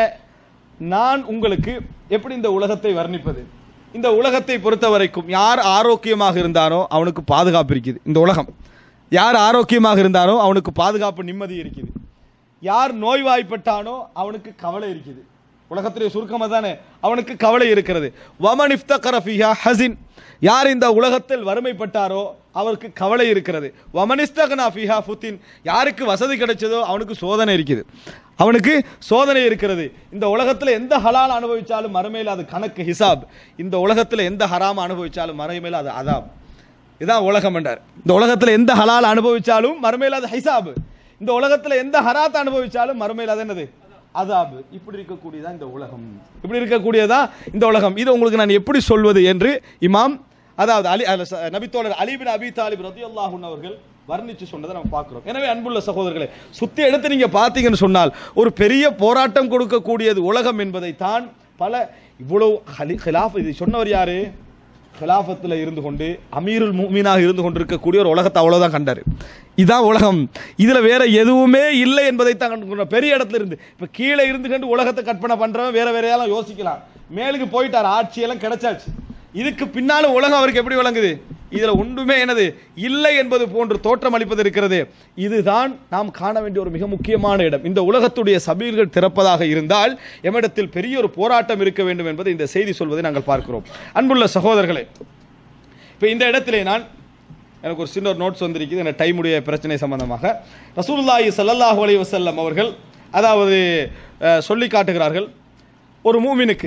நான் உங்களுக்கு எப்படி இந்த உலகத்தை வர்ணிப்பது இந்த உலகத்தை பொறுத்த வரைக்கும் யார் ஆரோக்கியமாக இருந்தானோ அவனுக்கு பாதுகாப்பு இருக்குது இந்த உலகம் யார் ஆரோக்கியமாக இருந்தானோ அவனுக்கு பாதுகாப்பு நிம்மதி இருக்குது யார் நோய்வாய்ப்பட்டானோ அவனுக்கு கவலை இருக்குது உலகத்திலே சுருக்கமாக தானே அவனுக்கு கவலை இருக்கிறது வமன் இஃப்தகர ஃபிஹா ஹசின் யார் இந்த உலகத்தில் வறுமைப்பட்டாரோ அவருக்கு கவலை இருக்கிறது வமனிஸ்தகனா ஃபிஹா ஃபுத்தின் யாருக்கு வசதி கிடைச்சதோ அவனுக்கு சோதனை இருக்குது அவனுக்கு சோதனை இருக்கிறது இந்த உலகத்தில் எந்த ஹலால் அனுபவிச்சாலும் மறுமையில் அது கணக்கு ஹிசாப் இந்த உலகத்தில் எந்த ஹராம் அனுபவிச்சாலும் மறுமையில் அது அதாப் இதான் உலகம் என்றார் இந்த உலகத்தில் எந்த ஹலால் அனுபவிச்சாலும் மறுமையில் அது ஹிசாப் இந்த உலகத்தில் எந்த ஹராத் அனுபவிச்சாலும் மறுமையில் அது என்னது அதாபு இப்படி இருக்கக்கூடியதான் இந்த உலகம் இப்படி இருக்கக்கூடியதா இந்த உலகம் இது உங்களுக்கு நான் எப்படி சொல்வது என்று இமாம் அதாவது அலி அல்ல, ச- நபித்தோழர் அலிபின் அபி தாலிப் ரதியுல்லாஹுன் அவர்கள் வர்ணிச்சு சொன்னதை நம்ம பார்க்கிறோம் எனவே அன்புள்ள சகோதரர்களே சுத்தி எடுத்து நீங்க பார்த்தீங்கன்னு சொன்னால் ஒரு பெரிய போராட்டம் கொடுக்கக்கூடியது உலகம் என்பதை தான் பல இவ்வளவு ஹலி- ஹிலாஃப் இது சொன்னவர் யாரு ஹிலாஃபத்தில் இருந்து கொண்டு அமீருல் மூமீனாக இருந்து கொண்டிருக்கக்கூடிய ஒரு உலகத்தை அவ்வளவுதான் கண்டாரு இதான் உலகம் இதுல வேற எதுவுமே இல்லை என்பதை தான் கண்டு பெரிய இடத்துல இருந்து இப்ப கீழே இருந்து கண்டு உலகத்தை கற்பனை பண்றவன் வேற வேறையெல்லாம் யோசிக்கலாம் மேலுக்கு போயிட்டார் ஆட்சியெல்லாம் கிடைச்சாச்சு இதுக்கு பின்னாலும் உலகம் அவருக்கு எப்படி விளங்குது இதுல ஒன்றுமே என்னது இல்லை என்பது போன்று தோற்றம் அளிப்பது இருக்கிறது இதுதான் நாம் காண வேண்டிய ஒரு மிக முக்கியமான இடம் இந்த உலகத்துடைய சபீல்கள் திறப்பதாக இருந்தால் எம்மிடத்தில் பெரிய ஒரு போராட்டம் இருக்க வேண்டும் என்பதை இந்த செய்தி சொல்வதை நாங்கள் பார்க்கிறோம் அன்புள்ள சகோதரர்களே இப்போ இந்த இடத்திலே நான் எனக்கு ஒரு சின்ன ஒரு நோட்ஸ் வந்திருக்குது எனக்கு டைமுடைய பிரச்சனை சம்பந்தமாக ரசூலுல்லாஹி ஸல்லல்லாஹு அலைஹி வஸல்லம் அவர்கள் அதாவது அஹ், சொல்லி காட்டுகிறார்கள் ஒரு மூமினுக்கு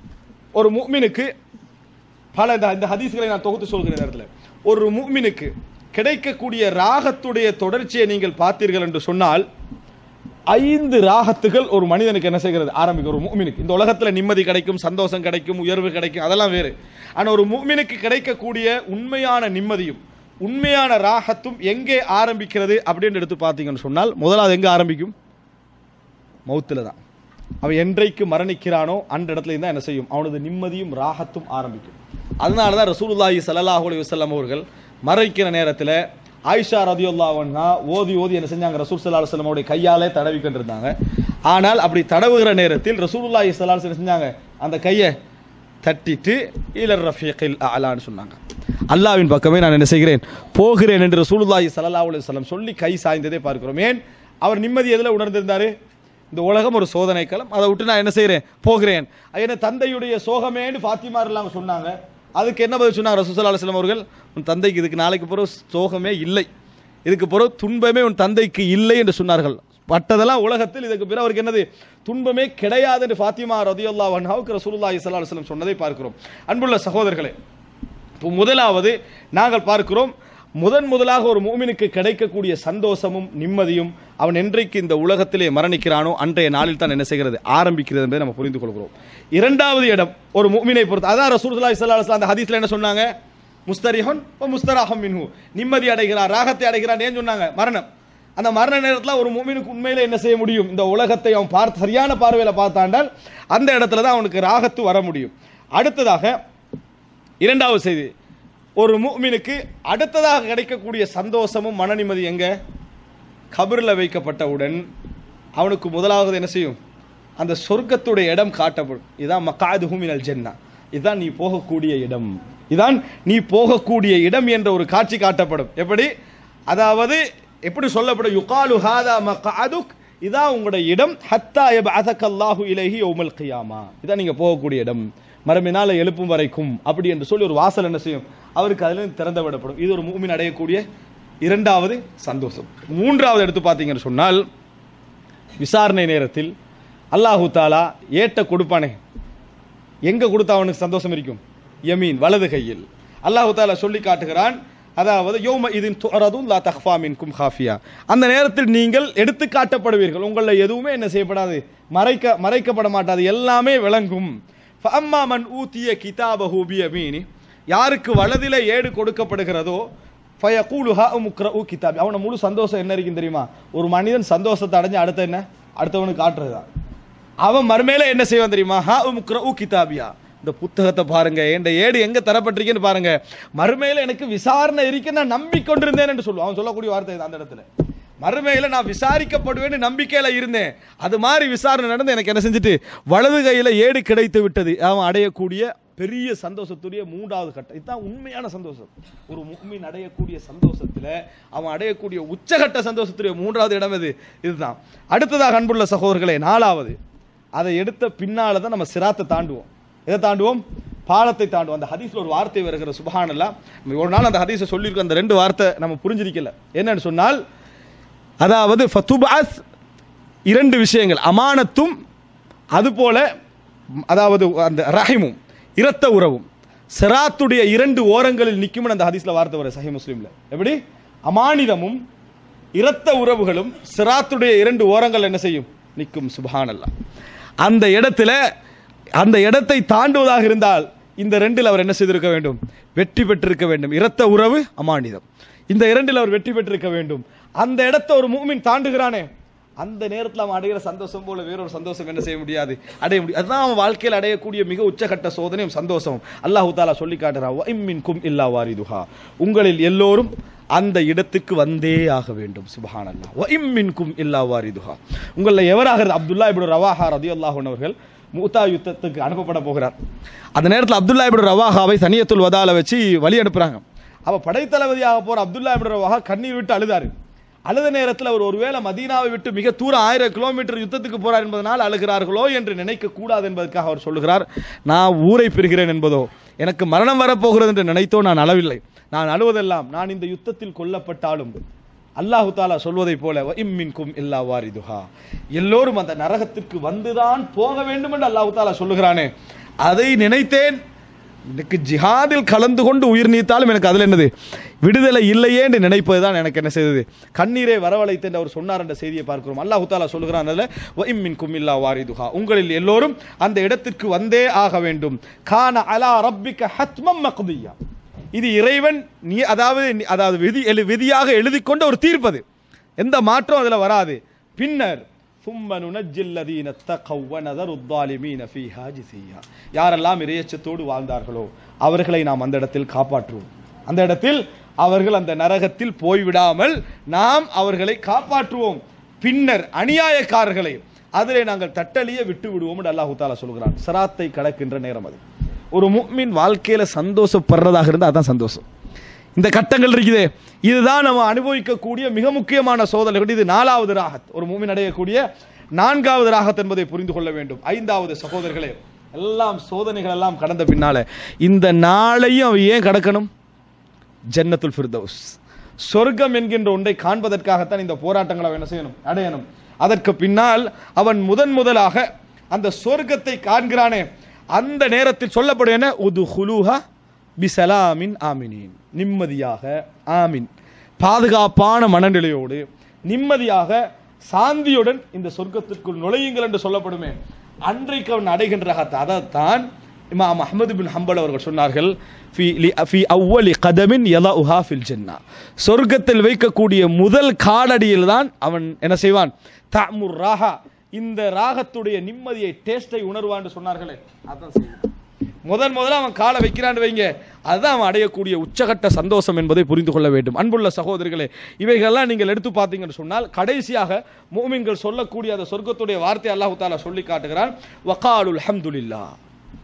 ஒரு மூமினுக்கு பல இந்த இந்த ஹதீஸ்களை நான் தொகுத்து சொல்கிற நேரத்தில் ஒரு மூமினுக்கு கிடைக்கக்கூடிய ராகத்துடைய தொடர்ச்சியை நீங்கள் பார்த்தீர்கள் என்று சொன்னால் ஐந்து ராகத்துகள் ஒரு மனிதனுக்கு என்ன செய்கிறது ஆரம்பிக்கும் ஒரு மூமினுக்கு இந்த உலகத்தில் நிம்மதி கிடைக்கும் சந்தோஷம் கிடைக்கும் உயர்வு கிடைக்கும் அதெல்லாம் வேறு ஆனால் ஒரு மூமினுக்கு கிடைக்கக்கூடிய உண்மையான நிம்மதியும் உண்மையான ராகத்தும் எங்கே ஆரம்பிக்கிறது அப்படின்னு எடுத்து பார்த்தீங்கன்னு சொன்னால் முதலாவது எங்கே ஆரம்பிக்கும் மௌத்தில் தான் அவன் என்றைக்கு மரணிக்கிறானோ அந்த இடத்துல தான் என்ன செய்யும் அவனது நிம்மதியும் ராகத்தும் ஆரம்பிக்கும் அதனால தான் ரசூலுல்லாஹி ஸல்லல்லாஹு அலைஹி வஸல்லம் அவர்கள் மரணிக்கிற நேரத்தில் ஆயிஷா ரதியுல்லாவன்னா ஓதி ஓதி என்ன செஞ்சாங்க ரசூல் ஸல்லல்லாஹு அலைஹி வஸல்லம் அவருடைய கையாலே தடவிக்கிட்டு இருந்தாங்க ஆனால் அப்படி தடவுகிற நேரத்தில் ரசூலுல்லாஹி ஸல்லல்லாஹு அலைஹி வஸல்லம் செஞ்சாங்க அந்த கையை தட்டிட்டு இலர் ரஃபீக்கில் அலான்னு சொன்னாங்க அல்லாவின் பக்கமே நான் என்ன செய்கிறேன் போகிறேன் என்று ரசூலுல்லாஹி ஸல்லல்லாஹு அலைஹி வஸல்லம் சொல்லி கை சாய்ந்ததே பார்க்கிறோம் ஏன் அவர் நிம்மதி எதில் உணர்ந்திருந்தாரு இந்த உலகம் ஒரு சோதனை களம் அதை விட்டு நான் என்ன செய்கிறேன் போகிறேன் என்ன தந்தையுடைய சோகமேன்னு ஃபாத்திமா இல்லாம சொன்னாங்க அதுக்கு என்ன பதில் சொன்னாங்க ரசூசல்லா அலுவலம் அவர்கள் உன் தந்தைக்கு இதுக்கு நாளைக்கு பிறகு சோகமே இல்லை இதுக்கு பிறகு துன்பமே உன் தந்தைக்கு இல்லை என்று சொன்னார்கள் பட்டதெல்லாம் உலகத்தில் இதுக்கு பிறகு அவருக்கு என்னது துன்பமே கிடையாது என்று ஃபாத்திமா ரதியுல்லா வன்ஹாவுக்கு ரசூலுல்லாஹி ஸல்லல்லாஹு அலைஹி வஸல்லம் சொன்னதை பார்க்கிறோம் அன்புள்ள சகோதரர்களே இப்போ முதலாவது நாங்கள் பார்க்கிறோம் முதன் முதலாக ஒரு மூமினுக்கு கிடைக்கக்கூடிய சந்தோஷமும் நிம்மதியும் அவன் என்றைக்கு இந்த உலகத்திலே மரணிக்கிறானோ அன்றைய நாளில் தான் என்ன செய்கிறது ஆரம்பிக்கிறது என்பதை நம்ம புரிந்து கொள்கிறோம் இரண்டாவது இடம் ஒரு மூமினை பொறுத்து அதான் ரசூலுல்லாஹி ஸல்லல்லாஹு அலைஹி வஸல்லம் அந்த ஹதீஸ்ல என்ன சொன்னாங்க முஸ்தரிஹன் ஓ முஸ்தராஹம் மின்ஹு நிம்மதி அடைகிறார் ராகத்தை அடைகிறான் ஏன் சொன்னாங்க மரணம் அந்த மரண நேரத்தில் ஒரு மூமினுக்கு உண்மையில என்ன செய்ய முடியும் இந்த உலகத்தை அவன் பார்த்து சரியான பார்வையில் பார்த்தாண்டால் அந்த இடத்துல தான் அவனுக்கு ராகத்து வர முடியும் அடுத்ததாக இரண்டாவது செய்தி ஒரு மூமினுக்கு அடுத்ததாக கிடைக்கக்கூடிய சந்தோஷமும் மன நிம்மதி எங்க கபரில் வைக்கப்பட்டவுடன் அவனுக்கு முதலாவது என்ன செய்யும் அந்த சொர்க்கத்துடைய இடம் காட்டப்படும் இதுதான் மக்காது ஹூமினல் ஜென்னா இதுதான் நீ போகக்கூடிய இடம் இதான் நீ போகக்கூடிய இடம் என்ற ஒரு காட்சி காட்டப்படும் எப்படி அதாவது எப்படி சொல்லப்படும் யுகாலு ஹாதா மக்அதுக் இதான் உங்களுடைய இடம் ஹத்தா யபஅதக அல்லாஹு இலைஹி யௌமல் கியாமா இதான் நீங்க போகக்கூடிய இடம் மறுமையினால எழுப்பும் வரைக்கும் அப்படி என்று சொல்லி ஒரு வாசல் என்ன செய்யும் அவருக்கு அதுல இருந்து திறந்து விடப்படும் இது ஒரு மூமின் அடையக்கூடிய இரண்டாவது சந்தோஷம் மூன்றாவது எடுத்து பார்த்தீங்கன்னு சொன்னால் விசாரணை நேரத்தில் அல்லாஹு தாலா ஏட்ட கொடுப்பானே எங்க கொடுத்தா அவனுக்கு சந்தோஷம் இருக்கும் யமீன் வலது கையில் அல்லாஹு தாலா சொல்லி காட்டுகிறான் அதாவது யோம இதின் துறதும் லா தஹ்ஃபா மின்கும் ஹாஃபியா அந்த நேரத்தில் நீங்கள் எடுத்து காட்டப்படுவீர்கள் உங்களில் எதுவுமே என்ன செய்யப்படாது மறைக்க மறைக்கப்பட மாட்டாது எல்லாமே விளங்கும் ஃபஅம்மா மன் ஊத்திய கிதாபஹு பியமீனி யாருக்கு வலதில ஏடு கொடுக்கப்படுகிறதோ ஃபயகூலுஹா முக்ரஉ கிதாபி அவன முழு சந்தோஷம் என்ன இருக்கும் தெரியுமா ஒரு மனிதன் சந்தோஷத்தை அடைஞ்சு அடுத்து என்ன அடுத்தவனுக்கு காட்டுறதுதான் அவன் மறுமையில என்ன செய்வான் தெரியுமா ஹா முக்ரஉ கிதாபியா இந்த புத்தகத்தை பாருங்க என் ஏடு எங்க தரப்பட்டிருக்குன்னு பாருங்க மறுமையில எனக்கு விசாரணை இருக்கு நான் நம்பிக்கொண்டிருந்தேன் என்று சொல்லுவான் அவன் சொல்லக்கூடிய வார்த்தை இது அந்த இடத்துல மறுமையில நான் விசாரிக்கப்படுவேன்னு நம்பிக்கையில இருந்தேன் அது மாதிரி விசாரணை நடந்து எனக்கு என்ன செஞ்சுட்டு வலது கையில ஏடு கிடைத்து விட்டது அவன் அடையக்கூடிய பெரிய சந்தோஷத்துடைய மூன்றாவது கட்டம் இதுதான் உண்மையான சந்தோஷம் ஒரு முக்மீன் அடையக்கூடிய சந்தோஷத்துல அவன் அடையக்கூடிய உச்சகட்ட சந்தோஷத்துடைய மூன்றாவது இடம் இது இதுதான் அடுத்ததாக அன்புள்ள சகோதரர்களே நாலாவது அதை எடுத்த பின்னால தான் நம்ம சிராத்தை தாண்டுவோம் எதை தாண்டுவோம் பாலத்தை தாண்டுவோம் அந்த ஹதீஸ்ல ஒரு வார்த்தை வருகிற சுபஹானல்லா நம்ம ஒரு நாள் அந்த ஹதீஸை சொல்லியிருக்கோம் அந்த ரெண்டு வார்த்தை நம்ம புரிஞ்சிருக்கல என்னன்னு சொன்னால் அதாவது ஃபத்துபாஸ் இரண்டு விஷயங்கள் அமானத்தும் அதுபோல ம், அதாவது அந்த ரஹிமும் இரத்த உறவும் சிராத்துடைய இரண்டு ஓரங்களில் நிற்கும் அந்த ஹதீஸ்ல வார்த்தை வரும் சஹி முஸ்லீம்ல எப்படி அமானிதமும் இரத்த உறவுகளும் சிராத்துடைய இரண்டு ஓரங்கள் என்ன செய்யும் நிற்கும் சுபஹானல்லா அந்த இடத்துல அந்த இடத்தை தாண்டுவதாக இருந்தால் இந்த ரெண்டில் அவர் என்ன செய்திருக்க வேண்டும் வெற்றி பெற்றிருக்க வேண்டும் இரத்த உறவு அமானிதம் இந்த இரண்டில் அவர் வெற்றி பெற்றிருக்க வேண்டும் அந்த இடத்தை ஒரு மூமின் தாண்டுகிறானே அந்த நேரத்தில் அவன் அடைகிற சந்தோஷம் போல வேறொரு சந்தோஷம் என்ன செய்ய முடியாது அடைய முடியும் அதுதான் அவன் வாழ்க்கையில் அடையக்கூடிய மிக உச்சகட்ட சோதனையும் சந்தோஷம் அல்லாஹு தாலா சொல்லி காட்டுறான் "வஇம்மின் கும் இல்லா வாரிதுஹா உங்களில் எல்லோரும் அந்த இடத்துக்கு வந்தே ஆக வேண்டும் சுபஹான் அல்லா வஇம்மின்கும் இல்லா வாரிதுஹா உங்களில் எவராகிறது அப்துல்லா இப்னு ரவாஹா ரதியல்லாஹு அவர்கள் மூத்தா யுத்தத்துக்கு அனுப்பப்பட போகிறார் அந்த நேரத்தில் அப்துல்லா இப்னு ரவாஹாவை சனியத்துல் வதால வச்சு வழி அனுப்புறாங்க அவ படைத்தளபதியாக போற அப்துல்லா இப்னு ரவாஹா கண்ணீர் விட்டு அழுதாரு அழுத நேரத்தில் அவர் ஒருவேளை மதீனாவை விட்டு மிக தூரம் ஆயிரம் கிலோமீட்டர் யுத்தத்துக்கு போறார் என்பதனால் அழுகிறார்களோ என்று நினைக்க கூடாது என்பதற்காக அவர் சொல்லுகிறார் நான் ஊரை பெறுகிறேன் என்பதோ எனக்கு மரணம் வரப்போகிறது என்று நினைத்தோ நான் அளவில்லை நான் அழுவதெல்லாம் நான் இந்த யுத்தத்தில் கொல்லப்பட்டாலும் அல்லாஹு தாலா சொல்வதைப் போல இம்மின்கும் இல்லா வாரிதுஹா எல்லோரும் அந்த நரகத்திற்கு வந்துதான் போக வேண்டும் என்று அல்லாஹு தாலா சொல்லுகிறானே அதை நினைத்தேன் எனக்கு ஜிஹாதில் கலந்து கொண்டு உயிர் நீத்தாலும் எனக்கு அதில் என்னது விடுதலை இல்லையே என்று நினைப்பது தான் எனக்கு என்ன செய்தது கண்ணீரை வரவழைத்து என்று அவர் சொன்னார் என்ற செய்தியை பார்க்கிறோம் அல்லாஹு தாலா சொல்கிறான் அதில் வஇம்மின் குமில்லா வாரிதுஹா உங்களில் எல்லோரும் அந்த இடத்திற்கு வந்தே ஆக வேண்டும் கான அலா ரப்பிக்க ஹத்மம் மக்தியா இது இறைவன் நீ அதாவது நீ- அதாவது விதி எழு விதியாக எழுதி கொண்ட ஒரு தீர்ப்பது எந்த மாற்றம் அதில் வராது பின்னர் ثُمَّ نُنَجِّي الَّذِينَ اتَّقَوْا وَنَذَرُ الظَّالِمِينَ فِيهَا جِثِيًّا யாரெல்லாம் இறையச்சத்தோடு வாழ்ந்தார்களோ அவர்களை நாம் அந்த இடத்தில் காப்பாற்றுவோம் அந்த இடத்தில் அவர்கள் அந்த நரகத்தில் போய்விடாமல் நாம் அவர்களை காப்பாற்றுவோம் பின்னர் அநியாயக்காரர்களை அதிலே நாங்கள் தட்டலிய விட்டு விடுவோம் என்று அல்லாஹு தாலா சொல்கிறான் சராத்தை கடக்கின்ற நேரம் அது ஒரு முஃமின் வாழ்க்கையில சந்தோஷப்படுறதாக இருந்தால் அதான் சந்தோஷம் இந்த கட்டங்கள் இருக்குதே இதுதான் நம்ம அனுபவிக்கக்கூடிய மிக முக்கியமான சோதனைகள் இது நாலாவது ராகத் ஒரு மூமின் அடையக்கூடிய நான்காவது ராகத் என்பதை புரிந்து கொள்ள வேண்டும் ஐந்தாவது சகோதரர்களே எல்லாம் சோதனைகள் எல்லாம் கடந்த பின்னால இந்த நாளையும் அவன் ஏன் கடக்கணும் ஜன்னத்துல் ஃபிர்தௌஸ் சொர்க்கம் என்கின்ற ஒன்றை காண்பதற்காகத்தான் இந்த போராட்டங்களை அவன் என்ன செய்யணும் அடையணும் அதற்கு பின்னால் அவன் முதன் முதலாக அந்த சொர்க்கத்தை காண்கிறானே அந்த நேரத்தில் சொல்லப்படும் என்ன உது ஹுலூஹா பிசலாமின் ஆமினின் நிம்மதியாக ஆமின் பாதுகாப்பான மனநிலையோடு நிம்மதியாக சாந்தியுடன் இந்த சொர்க்கத்திற்குள் நுழையுங்கள் என்று சொல்லப்படுமே அன்றைக்கு அவன் அடைகின்ற அதைத்தான் இமாம் அஹ்மது பின் ஹம்பல் அவர்கள் சொன்னார்கள் ஃபி லி- ஃபி அவ்வலி கதமின் யலஉஹா ஃபில் ஜன்னா சொர்க்கத்தில் வைக்கக்கூடிய முதல் காலடியில் தான் அவன் என்ன செய்வான் தமுர் ராஹா இந்த ராகத்துடைய நிம்மதியை டேஸ்டை உணர்வான் என்று சொன்னார்களே அதான் செய்வான் முதன் முதல்ல அவன் காலை வைக்கிறான்னு வைங்க அதுதான் அவன் அடையக்கூடிய உச்சகட்ட சந்தோஷம் என்பதை புரிந்து கொள்ள வேண்டும் அன்புள்ள சகோதரர்களே இவைகளெல்லாம் நீங்கள் எடுத்து பார்த்தீங்கன்னு சொன்னால் கடைசியாக மூமின்கள் சொல்லக்கூடிய அந்த சொர்க்கத்துடைய வார்த்தை அல்லாஹு தாலா சொல்லி காட்டுகிறான் வகாலுல் ஹம்துலில்லா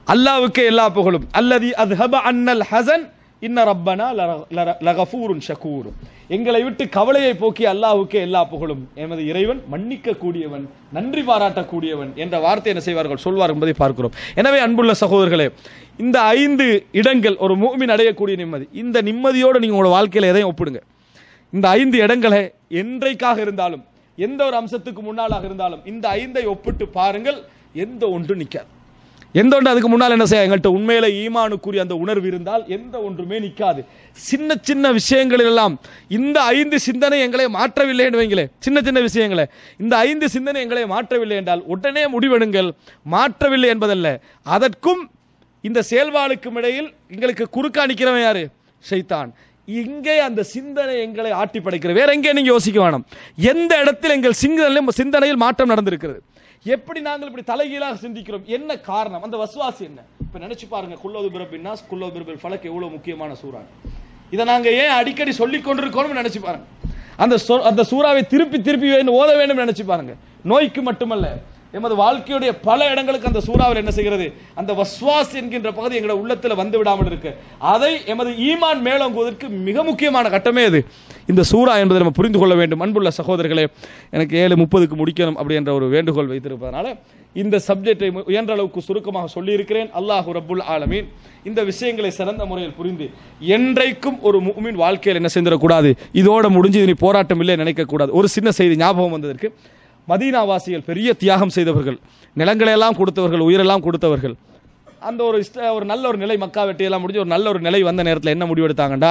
அல்லாவுக்கே எல்லா புகழும் அல்லதி அத்ஹப அன்னல் ஹசன் இன்ன ரப்பனா லர- லர- லகஃபூருன் ஷகூரும் எங்களை விட்டு கவலையை போக்கி அல்லாஹ்வுக்கே எல்லா புகழும் எமது இறைவன் மன்னிக்க கூடியவன் நன்றி பாராட்டக்கூடியவன் என்ற வார்த்தை என்ன செய்வார்கள் சொல்வார் என்பதை பார்க்கிறோம் எனவே அன்புள்ள சகோதரர்களே இந்த ஐந்து இடங்கள் ஒரு மூமின் அடையக்கூடிய நிம்மதி இந்த நிம்மதியோடு நீங்க உங்களோட வாழ்க்கையில எதையும் ஒப்பிடுங்க இந்த ஐந்து இடங்களை என்றைக்காக இருந்தாலும் எந்த ஒரு அம்சத்துக்கு முன்னாலாக இருந்தாலும் இந்த ஐந்தை ஒப்பிட்டு பாருங்கள் எந்த ஒன்று நிற்காது எந்த ஒன்று அதுக்கு முன்னால் என்ன செய்ய எங்கள்கிட்ட உண்மையில ஈமானுக்குரிய அந்த உணர்வு இருந்தால் எந்த ஒன்றுமே நிற்காது சின்ன சின்ன விஷயங்களில் எல்லாம் இந்த ஐந்து சிந்தனை எங்களை மாற்றவில்லை என்று வைங்களே சின்ன சின்ன விஷயங்களை இந்த ஐந்து சிந்தனை எங்களை மாற்றவில்லை என்றால் உடனே முடிவெடுங்கள் மாற்றவில்லை என்பதல்ல அதற்கும் இந்த செயல்பாடுக்கும் இடையில் எங்களுக்கு குறுக்கா நிற்கிறவன் யாரு ஷைத்தான் இங்கே அந்த சிந்தனை எங்களை ஆட்டி படைக்கிற வேற எங்கே நீங்க யோசிக்க வேணாம் எந்த இடத்தில் எங்கள் சிந்தனையில் சிந்தனையில் மாற்றம் நடந்திருக்கிறது எப்படி நாங்கள் இப்படி தலைகீழாக சிந்திக்கிறோம் என்ன காரணம் அந்த வசுவாசி என்ன இப்ப நினைச்சு பாருங்க குல்லோது பிரபின்னாஸ் குல்லோது பிரபில் ஃபலக் எவ்வளவு முக்கியமான சூறா இதை நாங்க ஏன் அடிக்கடி சொல்லிக் கொண்டிருக்கோம்னு நினைச்சு பாருங்க அந்த சொ- அந்த சூறாவை திருப்பி திருப்பி வேண்டும், ஓத வேண்டும் நினைச்சு பாருங்க நோய்க்கு மட்டுமல்ல எமது வாழ்க்கையுடைய பல இடங்களுக்கு அந்த சூறாவில் என்ன செய்கிறது அந்த வஸ்வாஸ் என்கின்ற பகுதி எங்களோட உள்ளத்துல வந்து விடாமல் இருக்கு அதை எமது ஈமான் மேலோங்குவதற்கு மிக முக்கியமான கட்டமே அது இந்த சூறா என்பதை நம்ம புரிந்து கொள்ள வேண்டும் அன்புள்ள சகோதரர்களே எனக்கு ஏழு முப்பதுக்கு முடிக்கணும் அப்படின்ற ஒரு வேண்டுகோள் வைத்திருப்பதனால இந்த சப்ஜெக்டை இயன்ற அளவுக்கு சுருக்கமாக சொல்லியிருக்கிறேன் அல்லாஹு ரப்புல் ஆலமீன் இந்த விஷயங்களை சிறந்த முறையில் புரிந்து என்றைக்கும் ஒரு முஃமின் வாழ்க்கையில் என்ன செஞ்சிடக்கூடாது இதோட முடிஞ்சு இனி போராட்டம் இல்லை நினைக்கக்கூடாது ஒரு சின்ன செய்தி ஞாபகம் வந்ததற்கு மதீனாவாசிகள் பெரிய தியாகம் செய்தவர்கள் நிலங்களை எல்லாம் கொடுத்தவர்கள் உயிரெல்லாம் கொடுத்தவர்கள் அந்த ஒரு இஷ்ட ஒரு நல்ல ஒரு நிலை மக்கா வெட்டியெல்லாம் முடிஞ்சு ஒரு நல்ல ஒரு நிலை வந்த நேரத்தில் என்ன முடிவெடுத்தாங்கண்டா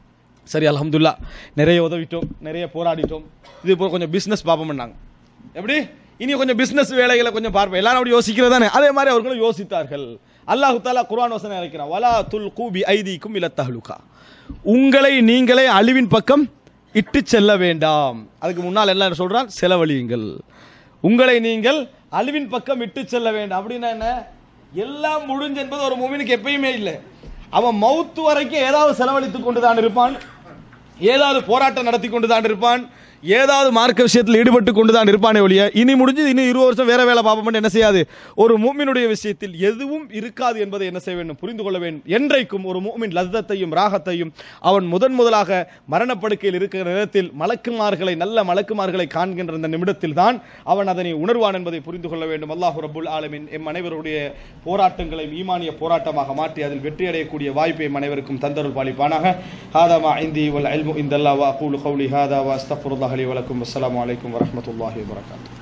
சரி அல்ஹம்துலில்லாஹ் நிறைய உதவிட்டோம் நிறைய போராடிட்டோம் இது இப்போ கொஞ்சம் பிஸ்னஸ் பார்ப்போம்னாங்க எப்படி இனி கொஞ்சம் பிஸ்னஸ் வேலைகளை கொஞ்சம் பார்ப்போம் எல்லாரும் அப்படி யோசிக்கிறது தானே அதே மாதிரி அவர்களும் யோசித்தார்கள் அல்லாஹு தாலா குர்ஆன் வசனம் இறக்கிறான் வலா துல் கூபி ஐதீக்கும் இல தஹ்லுகா உங்களை நீங்களே அழிவின் பக்கம் இட்டு செல்ல வேண்டாம் அதுக்கு முன்னால் என்ன சொல்றான் செலவழியுங்கள் உங்களை நீங்கள் அழிவின் பக்கம் இட்டு செல்ல வேண்டாம் அப்படின்னா என்ன எல்லாம் முடிஞ்சு என்பது ஒரு மூமினுக்கு எப்பயுமே இல்லை அவன் மௌத்து வரைக்கும் ஏதாவது செலவழித்து கொண்டு தான் இருப்பான் ஏதாவது போராட்டம் நடத்தி கொண்டு தான் இருப்பான் ஏதாவது மார்க்க விஷயத்தில் ஈடுபட்டு கொண்டு தான் இருப்பானே ஒழிய இனி முடிஞ்சு இன்னும் இருபது வருஷம் வேற வேலை பார்ப்போம்னு என்ன செய்யாது ஒரு மூமினுடைய விஷயத்தில் எதுவும் இருக்காது என்பதை என்ன செய்ய வேண்டும் புரிந்து கொள்ள வேண்டும் என்றைக்கும் ஒரு மூமின் லத்தத்தையும் ராகத்தையும் அவன் முதன் முதலாக மரணப்படுக்கையில் இருக்கிற நேரத்தில் மலக்குமார்களை நல்ல மலக்குமார்களை காண்கின்ற அந்த நிமிடத்தில் தான் அவன் அதனை உணர்வான் என்பதை புரிந்து கொள்ள வேண்டும் அல்லாஹு ரப்புல் ஆலமின் எம் அனைவருடைய போராட்டங்களை ஈமானிய போராட்டமாக மாற்றி அதில் வெற்றி அடையக்கூடிய வாய்ப்பை எம் அனைவருக்கும் தந்தருள் பாலிப்பானாக ஹாதா மா இந்தி வல் இல்மு இந்தல்லா வா அகூலு கௌலி ஹாதா வா அஸ்தக்ஃபிருல்லாஹ் லி வலக்கும் அஸ்ஸலாமு அலைக்கும் வரஹ்மத்துல்லாஹி வபரகாத்துஹு